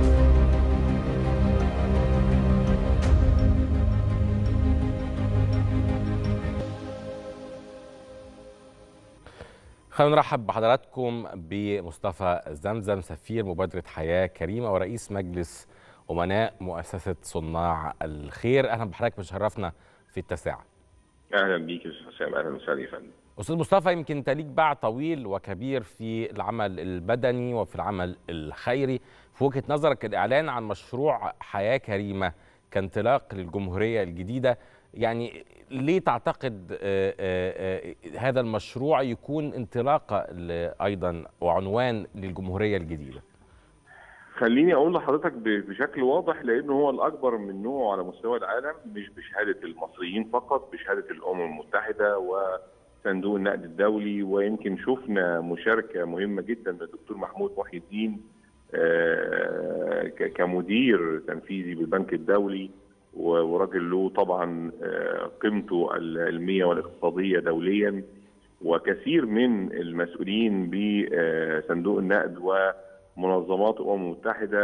خلينا نرحب بحضراتكم بمصطفى زمزم سفير مبادرة حياة كريمة ورئيس مجلس أمناء مؤسسة صناع الخير أهلا بحضرتك مشرفنا في التاسعة اهلا بيك يا استاذ حسام اهلا وسهلا يا فندم أستاذ مصطفى يمكن أنت ليك باع طويل وكبير في العمل البدني وفي العمل الخيري في وجهة نظرك الإعلان عن مشروع حياة كريمة كانطلاق للجمهورية الجديدة يعني ليه تعتقد آه، آه، آه، هذا المشروع يكون انطلاقة ل- أيضا وعنوان للجمهورية الجديدة خليني اقول لحضرتك ب- بشكل واضح لانه هو الاكبر من نوعه على مستوى العالم مش بشهاده المصريين فقط بشهاده الامم المتحده وصندوق النقد الدولي ويمكن شفنا مشاركه مهمه جدا من الدكتور محمود محي الدين آه، ك- كمدير تنفيذي بالبنك الدولي و- وراجل له طبعا آه، قيمته العلميه والاقتصاديه دوليا وكثير من المسؤولين بصندوق النقد ومنظمات الامم المتحده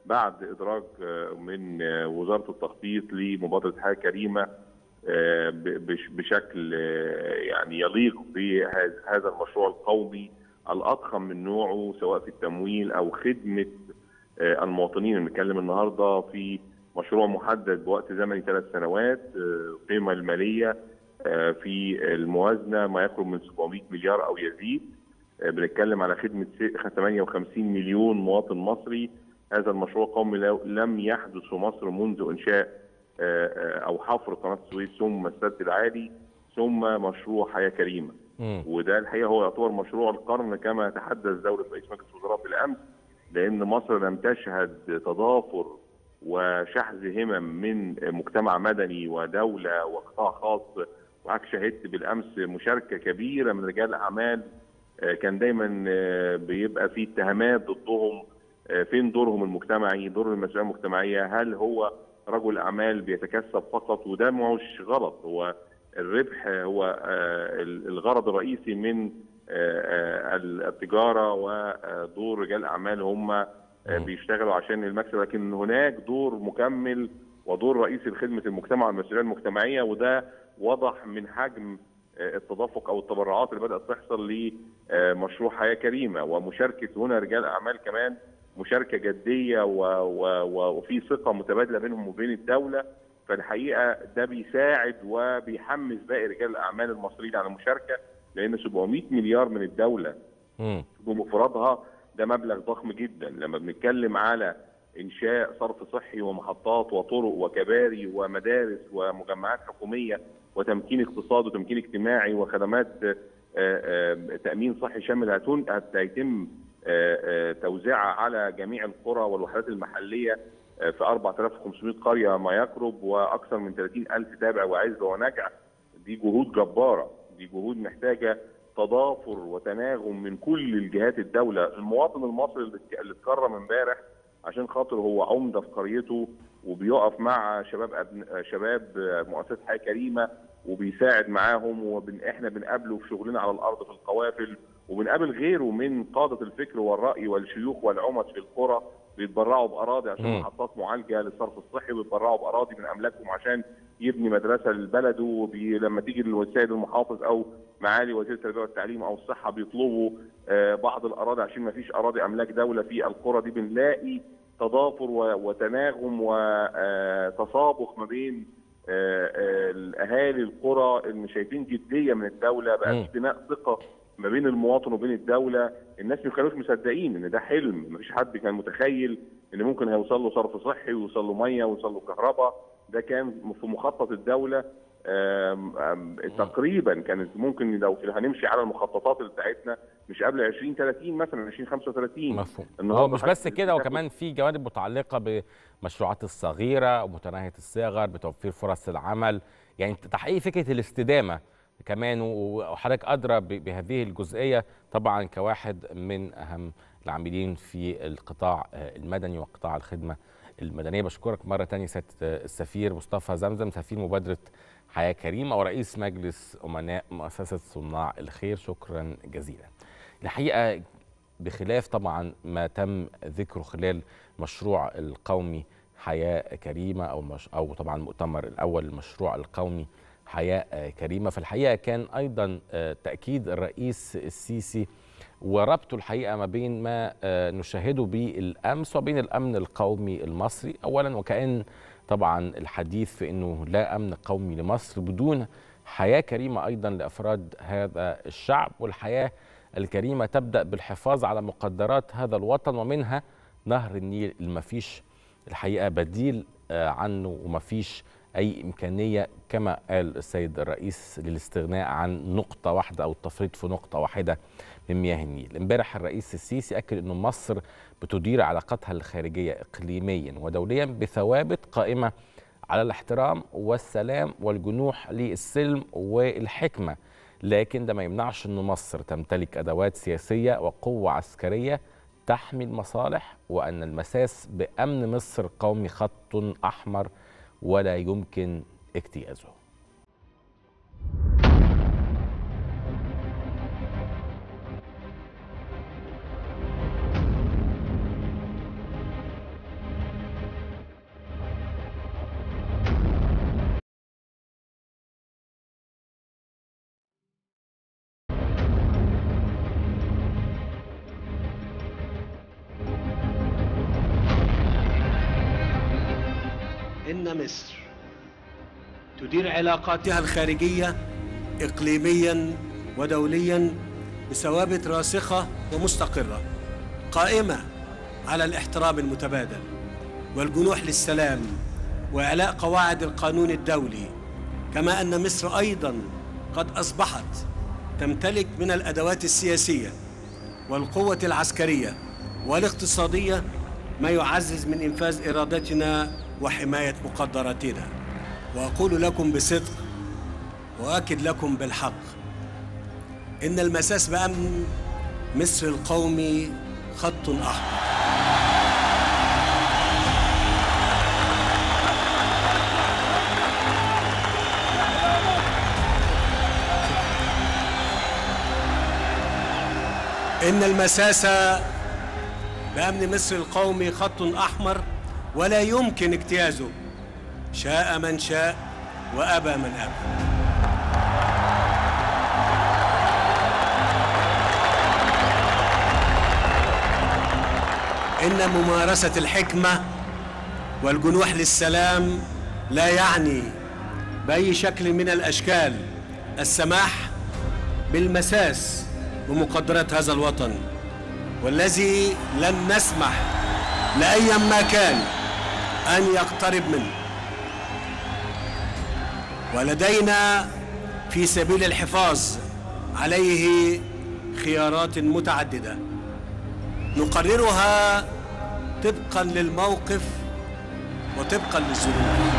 بعد ادراج آه، من آه، وزاره التخطيط لمبادره حياه كريمه آه، ب- بش- بشكل آه، يعني يليق بهذا المشروع القومي الاضخم من نوعه سواء في التمويل او خدمه آه، المواطنين بنتكلم النهارده في مشروع محدد بوقت زمني ثلاث سنوات آه، القيمه الماليه آه، في الموازنه ما يقرب من 700 مليار او يزيد آه، بنتكلم على خدمه س- 58 مليون مواطن مصري هذا المشروع القومي لو- لم يحدث في مصر منذ انشاء آه، آه، او حفر قناه السويس ثم السد العالي ثم مشروع حياه كريمه مم. وده الحقيقه هو يعتبر مشروع القرن كما تحدث دوله رئيس مجلس الوزراء بالامس لان مصر لم تشهد تضافر وشحذ همم من مجتمع مدني ودوله وقطاع خاص وحضرتك شهدت بالامس مشاركه كبيره من رجال الاعمال آه، كان دايما آه، بيبقى في اتهامات ضدهم آه، فين دورهم المجتمعي دور المسؤوليه المجتمعيه هل هو رجل اعمال بيتكسب فقط وده مش غلط هو الربح هو آه، الغرض الرئيسي من آه، آه، التجاره ودور رجال الاعمال هم آه، بيشتغلوا عشان المكسب لكن هناك دور مكمل ودور رئيسي لخدمه المجتمع والمسؤوليه المجتمعيه وده وضح من حجم آه، التدفق او التبرعات اللي بدات تحصل لمشروع حياه كريمه ومشاركه هنا رجال اعمال كمان مشاركه جديه و و و وفي ثقه متبادله بينهم وبين الدوله فالحقيقه ده بيساعد وبيحمس باقي رجال الاعمال المصريين على المشاركه لان 700 مليار من الدوله مم. بمفردها ده مبلغ ضخم جدا لما بنتكلم على انشاء صرف صحي ومحطات وطرق وكباري ومدارس ومجمعات حكوميه وتمكين اقتصادي وتمكين اجتماعي وخدمات آه، آه، تامين صحي شامل هتون- هت- هيتم آه، آه، توزيعها على جميع القرى والوحدات المحليه آه، في 4500 قريه ما يقرب واكثر من 30 الف تابع وعزبه ونجع دي جهود جباره دي جهود محتاجه تضافر وتناغم من كل الجهات الدوله المواطن المصري اللي اتك- اللي اتكرم امبارح عشان خاطر هو عمده في قريته وبيقف مع شباب أبن... شباب مؤسسه حياه كريمه وبيساعد معاهم وبن... احنا بنقابله في شغلنا على الارض في القوافل وبنقابل غيره من قاده الفكر والراي والشيوخ والعمد في القرى بيتبرعوا باراضي عشان مم. محطات معالجه للصرف الصحي وبيتبرعوا باراضي من املاكهم عشان يبني مدرسه لبلده وبي... لما تيجي السيد المحافظ او معالي وزير التربيه والتعليم او الصحه بيطلبوا آه، بعض الاراضي عشان ما فيش اراضي املاك دوله في القرى دي بنلاقي تضافر و- وتناغم وتسابق ما بين آه، آه، الاهالي القرى اللي شايفين جديه من الدوله بقى مم. في بناء ثقه ما بين المواطن وبين الدوله الناس ما كانوش مصدقين ان ده حلم ما فيش حد كان متخيل ان ممكن هيوصل له صرف صحي ويوصل له ميه ويوصل له كهرباء ده كان في مخطط الدوله آم، آم، تقريبا كانت ممكن لو هنمشي على المخططات اللي بتاعتنا مش قبل 20 30 مثلا 20 35 مفهوم النهاردة هو مش بس حضرتك كده بتاخد- وكمان في جوانب متعلقه بمشروعات الصغيره ومتناهيه الصغر بتوفير فرص العمل يعني تحقيق فكره الاستدامه كمان و- وحضرتك ادرى ب- بهذه الجزئيه طبعا كواحد من اهم العاملين في القطاع آه، المدني وقطاع الخدمه المدنيه بشكرك مره ثانيه سياده السفير مصطفى زمزم سفير مبادره حياه كريمه ورئيس مجلس امناء مؤسسه صناع الخير شكرا جزيلا الحقيقه بخلاف طبعا ما تم ذكره خلال مشروع القومي حياة كريمة أو مش أو طبعا المؤتمر الأول المشروع القومي حياة آه، كريمة في الحقيقة كان أيضا آه، تأكيد الرئيس السيسي وربطه الحقيقة ما بين ما آه، نشاهده بالأمس وبين الأمن القومي المصري أولا وكأن طبعا الحديث في أنه لا أمن قومي لمصر بدون حياة كريمة أيضا لأفراد هذا الشعب والحياة الكريمة تبدأ بالحفاظ على مقدرات هذا الوطن ومنها نهر النيل اللي مفيش الحقيقة بديل آه، عنه ومفيش أي إمكانية كما قال السيد الرئيس للاستغناء عن نقطة واحدة أو التفريط في نقطة واحدة من مياه النيل امبارح الرئيس السيسي أكد أن مصر بتدير علاقاتها الخارجية إقليميا ودوليا بثوابت قائمة على الاحترام والسلام والجنوح للسلم والحكمة لكن ده ما يمنعش أن مصر تمتلك أدوات سياسية وقوة عسكرية تحمي المصالح وأن المساس بأمن مصر قومي خط أحمر ولا يمكن اجتيازه أن مصر تدير علاقاتها الخارجية إقليميا ودوليا بثوابت راسخة ومستقرة قائمة على الاحترام المتبادل والجنوح للسلام وإعلاء قواعد القانون الدولي كما أن مصر أيضا قد أصبحت تمتلك من الأدوات السياسية والقوة العسكرية والاقتصادية ما يعزز من إنفاذ إرادتنا وحماية مقدراتنا وأقول لكم بصدق وأكد لكم بالحق إن المساس بأمن مصر القومي خط أحمر إن المساس بأمن مصر القومي خط أحمر ولا يمكن اجتيازه شاء من شاء وأبى من أبى إن ممارسة الحكمة والجنوح للسلام لا يعني بأي شكل من الأشكال السماح بالمساس بمقدرات هذا الوطن والذي لن نسمح لأي ما كان أن يقترب منه ولدينا في سبيل الحفاظ عليه خيارات متعددة نقررها طبقا للموقف وطبقا للظروف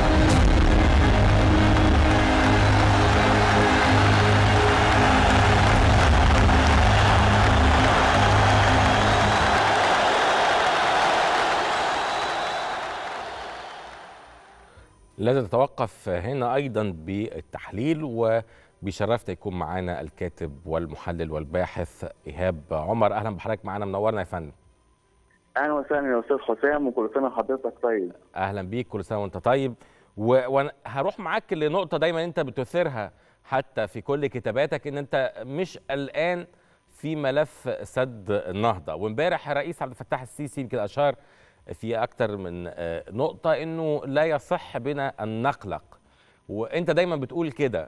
لازم نتوقف هنا ايضا بالتحليل وبشرفنا يكون معانا الكاتب والمحلل والباحث ايهاب عمر اهلا بحضرتك معانا منورنا يا فندم اهلا وسهلا يا استاذ حسام وكل سنه وحضرتك طيب اهلا بيك كل سنه وانت طيب وهروح معاك لنقطه دايما انت بتثيرها حتى في كل كتاباتك ان انت مش قلقان في ملف سد النهضه وامبارح الرئيس عبد الفتاح السيسي يمكن اشار في اكتر من نقطه انه لا يصح بنا ان نقلق وانت دايما بتقول كده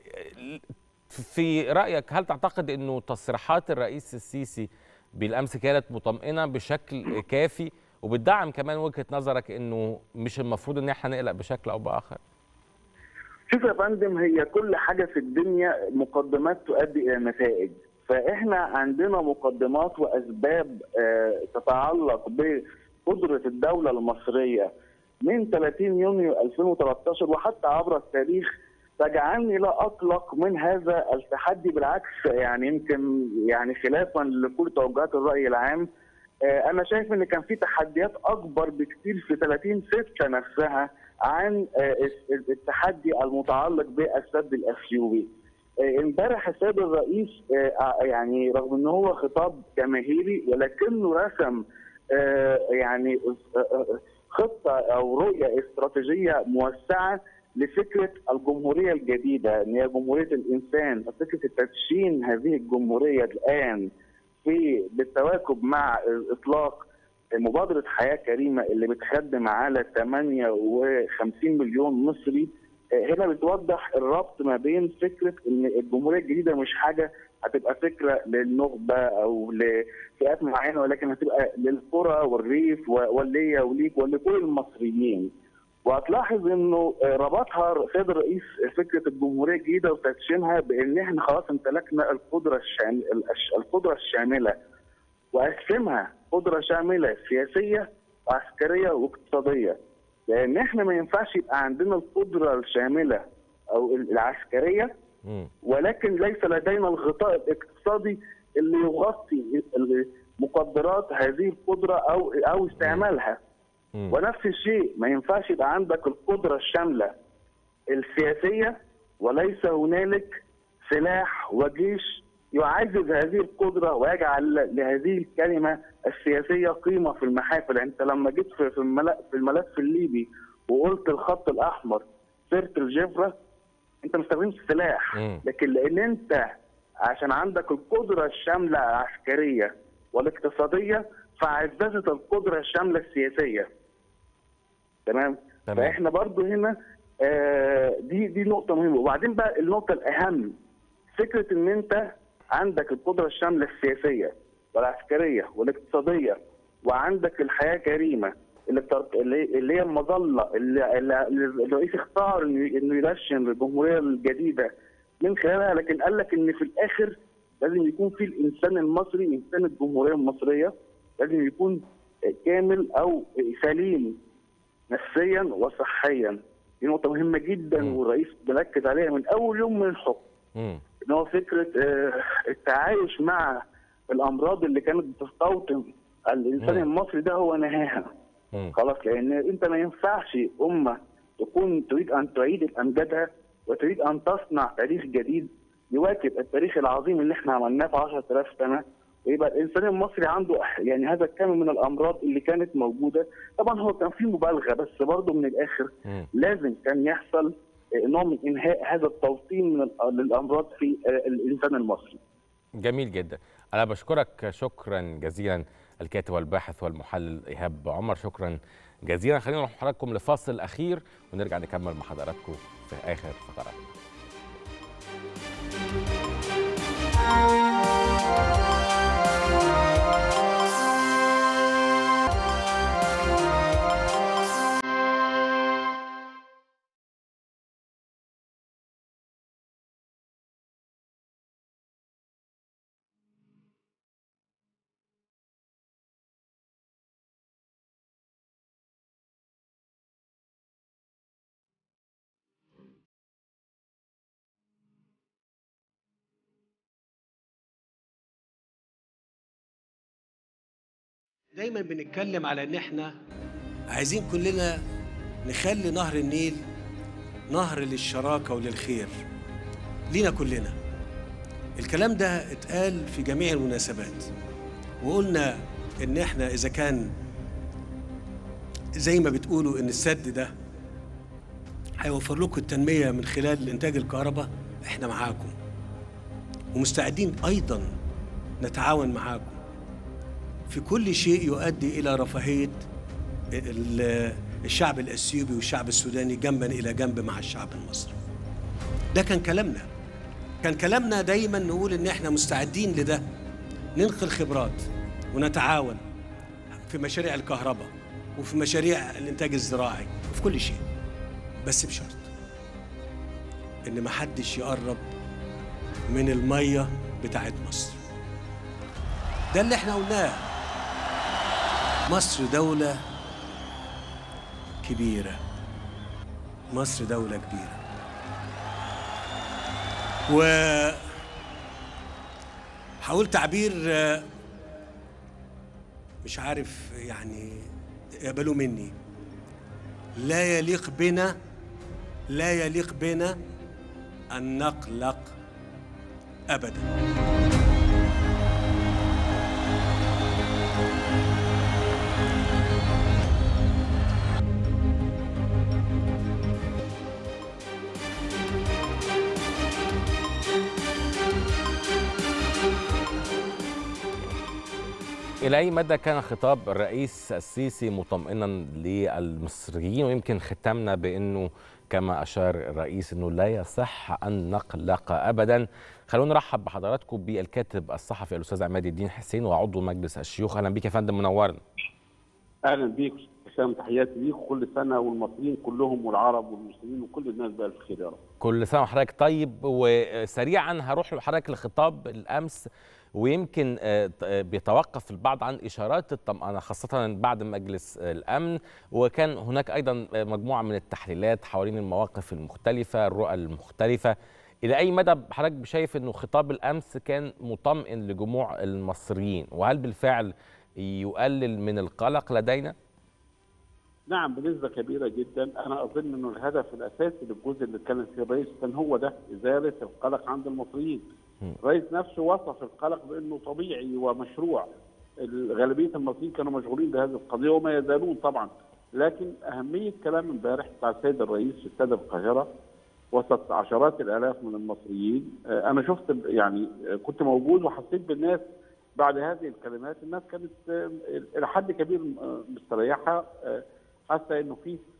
في رايك هل تعتقد انه تصريحات الرئيس السيسي بالامس كانت مطمئنه بشكل كافي وبتدعم كمان وجهه نظرك انه مش المفروض ان احنا نقلق بشكل او باخر شوف يا فندم هي كل حاجه في الدنيا مقدمات تؤدي الى نتائج فاحنا عندنا مقدمات واسباب تتعلق بقدره الدوله المصريه من 30 يونيو 2013 وحتى عبر التاريخ تجعلني لا اقلق من هذا التحدي بالعكس يعني يمكن يعني خلافا لكل توجهات الراي العام انا شايف ان كان في تحديات اكبر بكثير في 30 6 نفسها عن التحدي المتعلق بالسد الاثيوبي. امبارح السيد الرئيس يعني رغم ان هو خطاب جماهيري ولكنه رسم يعني خطه او رؤيه استراتيجيه موسعه لفكره الجمهوريه الجديده ان هي جمهوريه الانسان فكره تدشين هذه الجمهوريه الان في بالتواكب مع اطلاق مبادره حياه كريمه اللي بتخدم على 58 مليون مصري هنا بتوضح الربط ما بين فكره ان الجمهوريه الجديده مش حاجه هتبقى فكره للنخبه او لفئات معينه ولكن هتبقى للقرى والريف والليا وليك ولكل المصريين. وهتلاحظ انه ربطها سيد الرئيس فكره الجمهوريه الجديده وتدشينها بان احنا خلاص امتلكنا القدره الشامله القدره الشامله وقسمها قدره شامله سياسيه وعسكريه واقتصاديه لان احنا ما ينفعش يبقى عندنا القدره الشامله او العسكريه ولكن ليس لدينا الغطاء الاقتصادي اللي يغطي مقدرات هذه القدره او او استعمالها ونفس الشيء ما ينفعش يبقى عندك القدره الشامله السياسيه وليس هنالك سلاح وجيش يعزز هذه القدره ويجعل لهذه الكلمه السياسيه قيمه في المحافل انت لما جيت في الملف في الملف الليبي وقلت الخط الاحمر سرت الجبره انت ما استخدمتش سلاح لكن لان انت عشان عندك القدره الشامله العسكريه والاقتصاديه فعززت القدره الشامله السياسيه تمام تمام. فاحنا برضو هنا آه، دي دي نقطه مهمه وبعدين بقى النقطه الاهم فكره ان انت عندك القدره الشامله السياسيه والعسكريه والاقتصاديه وعندك الحياه كريمه اللي بتر- اللي اللي هي المظله اللي اللي- اللي الرئيس اختار انه إنه يدشن الجمهوريه الجديده من خلالها لكن قال لك ان في الاخر لازم يكون في الانسان المصري انسان الجمهوريه المصريه لازم يكون كامل او سليم نفسيا وصحيا دي نقطه مهمه جدا والرئيس مركز عليها من اول يوم من الحكم مم. ان هو فكره آه، التعايش مع الامراض اللي كانت بتستوطن الانسان مم. المصري ده هو نهاها مم. خلاص لان انت ما ينفعش امه تكون تريد ان تعيد امجادها وتريد ان تصنع تاريخ جديد يواكب التاريخ العظيم اللي احنا عملناه في 10000 سنه ويبقى الانسان المصري عنده يعني هذا الكم من الامراض اللي كانت موجوده طبعا هو كان في مبالغه بس برضه من الاخر مم. لازم كان يحصل آه، نوع من انهاء هذا التوطين من ال- للامراض في آه، الانسان المصري جميل جدا انا بشكرك شكرا جزيلا الكاتب والباحث والمحلل ايهاب عمر شكرا جزيلا خلينا نروح حضراتكم لفاصل اخير ونرجع نكمل مع حضراتكم في اخر فقرات دايما بنتكلم على ان احنا عايزين كلنا نخلي نهر النيل نهر للشراكه وللخير لينا كلنا الكلام ده اتقال في جميع المناسبات وقلنا ان احنا اذا كان زي ما بتقولوا ان السد ده هيوفر لكم التنميه من خلال انتاج الكهرباء احنا معاكم ومستعدين ايضا نتعاون معاكم في كل شيء يؤدي الى رفاهيه ال- الشعب الاثيوبي والشعب السوداني جنبا الى جنب مع الشعب المصري. ده كان كلامنا. كان كلامنا دايما نقول ان احنا مستعدين لده ننقل خبرات ونتعاون في مشاريع الكهرباء وفي مشاريع الانتاج الزراعي وفي كل شيء بس بشرط ان ما حدش يقرب من الميه بتاعت مصر ده اللي احنا قلناه مصر دولة كبيرة مصر دولة كبيرة و حاول تعبير آه، مش عارف يعني يقبلوا مني لا يليق بنا لا يليق بنا أن نقلق أبداً إلى أي مدى كان خطاب الرئيس السيسي مطمئنا للمصريين ويمكن ختمنا بأنه كما أشار الرئيس أنه لا يصح أن نقلق أبدا خلونا نرحب بحضراتكم بالكاتب الصحفي الأستاذ عماد الدين حسين وعضو مجلس الشيوخ أهلا بيك يا فندم منورنا اهلا بيك حسام تحياتي ليك وكل سنه والمصريين كلهم والعرب والمسلمين وكل الناس بألف خير يا رب. كل سنة وحضرتك طيب وسريعا هروح لحضرتك لخطاب الأمس ويمكن آه، ت- آه، بيتوقف البعض عن إشارات الطمأنة خاصة بعد مجلس الأمن وكان هناك أيضا آه، مجموعة من التحليلات حوالين المواقف المختلفة الرؤى المختلفة إلى أي مدى حضرتك شايف أنه خطاب الأمس كان مطمئن لجموع المصريين وهل بالفعل يقلل من القلق لدينا؟ نعم بنسبه كبيره جدا انا اظن انه الهدف الاساسي للجزء اللي اتكلم فيه الرئيس كان هو ده ازاله القلق عند المصريين. الرئيس نفسه وصف القلق بانه طبيعي ومشروع. غالبيه المصريين كانوا مشغولين بهذه القضيه وما يزالون طبعا. لكن اهميه كلام امبارح بتاع السيد الرئيس في استاد القاهره وسط عشرات الالاف من المصريين آه، انا شفت يعني آه، كنت موجود وحسيت بالناس بعد هذه الكلمات الناس كانت آه، الى حد كبير آه، مستريحه آه، حاسه انه في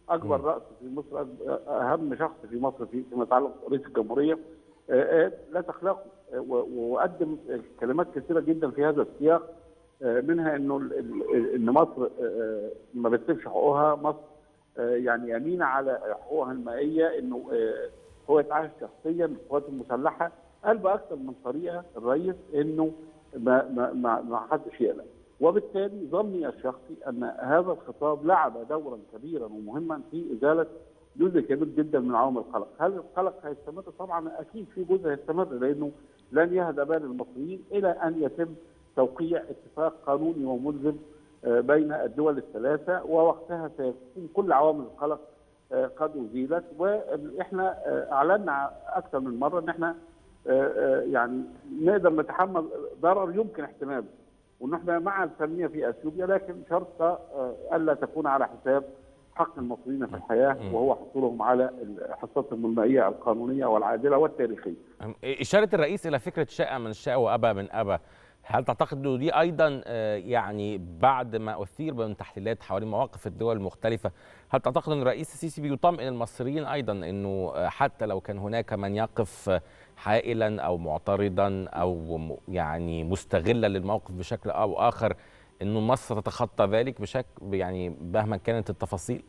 اكبر راس في مصر أكبر- اهم شخص في مصر في فيما يتعلق برئيس الجمهوريه آه، آه، لا تخلقه آه، و- وقدم كلمات كثيره جدا في هذا السياق آه، منها انه ال- ال- ان مصر آه، ما بتسيبش حقوقها مصر آه، يعني امينه على حقوقها المائيه انه آه، هو يتعايش شخصيا بالقوات المسلحه قال باكثر من طريقه الرئيس انه ما ما ما, ما حدش يقلق وبالتالي ظني الشخصي ان هذا الخطاب لعب دورا كبيرا ومهما في ازاله جزء كبير جدا من عوامل القلق، هل القلق هيستمر؟ طبعا اكيد في جزء هيستمر لانه لن يهدى بال المصريين الى ان يتم توقيع اتفاق قانوني وملزم آه، بين الدول الثلاثه ووقتها سيكون كل عوامل القلق آه، قد ازيلت واحنا آه، اعلنا اكثر من مره ان احنا آه، آه، يعني نقدر نتحمل ضرر يمكن احتماله وان احنا مع التنميه في اثيوبيا لكن شرط آه، الا تكون على حساب حق المصريين في الحياه وهو حصولهم على حصتهم المائيه القانونيه والعادله والتاريخيه. إشارة الرئيس إلى فكرة شاء من شاء وأبى من أبى هل تعتقد أنه دي أيضا آه، يعني بعد ما أثير من تحليلات حوالين مواقف الدول المختلفة هل تعتقد أن الرئيس السيسي بيطمئن المصريين أيضا أنه آه، حتى لو كان هناك من يقف آه، حائلا أو معترضا أو م- يعني مستغلا للموقف بشكل أو آخر أنه مصر تتخطى ذلك بشكل يعني مهما كانت التفاصيل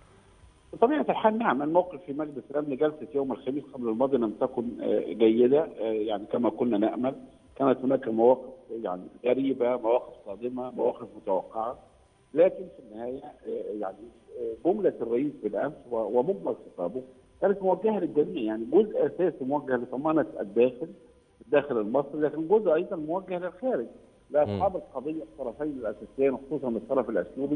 بطبيعه الحال نعم الموقف في مجلس الامن جلسه يوم الخميس قبل الماضي لم تكن آه، جيده آه، يعني كما كنا نامل كانت هناك مواقف يعني غريبه مواقف صادمه مواقف متوقعه لكن في النهايه آه، يعني آه، جمله الرئيس بالامس و- ومجمل خطابه كانت موجهه للجميع يعني جزء اساسي موجه لطمانه الداخل الداخل المصري لكن جزء ايضا موجه للخارج لاصحاب القضيه الطرفين الاساسيين خصوصا الطرف الاثيوبي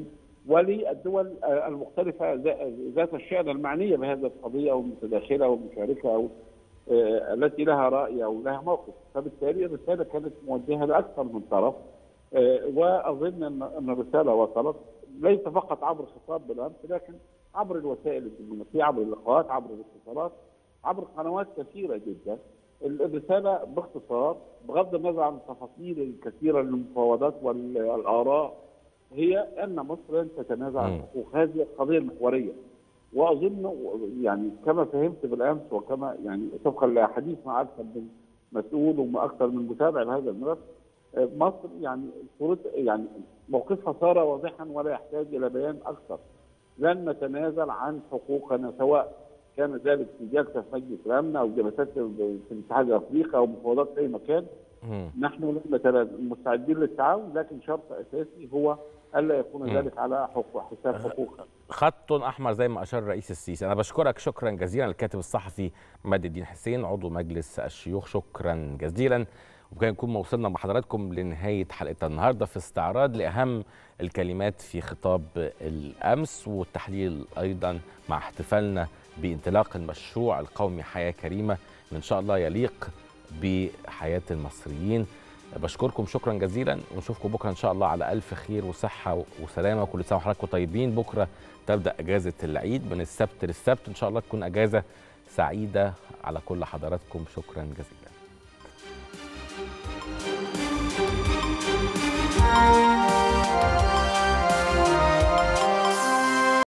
وللدول آه، المختلفه ذا- ذات الشأن المعنيه بهذه القضيه او المتداخله والمشاركه او آه، التي لها راي او لها موقف فبالتالي الرساله كانت موجهه لاكثر من طرف آه، واظن ان ان الرساله وصلت ليس فقط عبر خطاب بالامس لكن عبر الوسائل الدبلوماسيه عبر اللقاءات عبر الاتصالات عبر قنوات كثيره جدا ال- الرساله باختصار بغض النظر عن التفاصيل الكثيره للمفاوضات والاراء هي ان مصر لن تتنازع عن مم. حقوق هذه القضيه المحوريه واظن يعني كما فهمت بالامس وكما يعني طبقا لحديث مع اكثر من مسؤول واكثر من متابع لهذا الملف آه، مصر يعني صورت يعني موقفها صار واضحا ولا يحتاج الى بيان اكثر لن نتنازل عن حقوقنا سواء كان ذلك في جلسه في مجلس الامن او جلسات في الاتحاد الافريقي او مفاوضات في اي مكان نحن لن نتنازل مستعدين للتعاون لكن شرط اساسي هو الا يكون مم. ذلك على حقوق حساب حقوقنا خط احمر زي ما اشار الرئيس السيسي انا بشكرك شكرا جزيلا الكاتب الصحفي مجد الدين حسين عضو مجلس الشيوخ شكرا جزيلا وبكده نكون وصلنا مع حضراتكم لنهايه حلقتنا النهارده في استعراض لاهم الكلمات في خطاب الامس والتحليل ايضا مع احتفالنا بانطلاق المشروع القومي حياه كريمه ان شاء الله يليق بحياه المصريين بشكركم شكرا جزيلا ونشوفكم بكره ان شاء الله على الف خير وصحه وسلامه وكل سنه وحضراتكم طيبين بكره تبدا اجازه العيد من السبت للسبت ان شاء الله تكون اجازه سعيده على كل حضراتكم شكرا جزيلا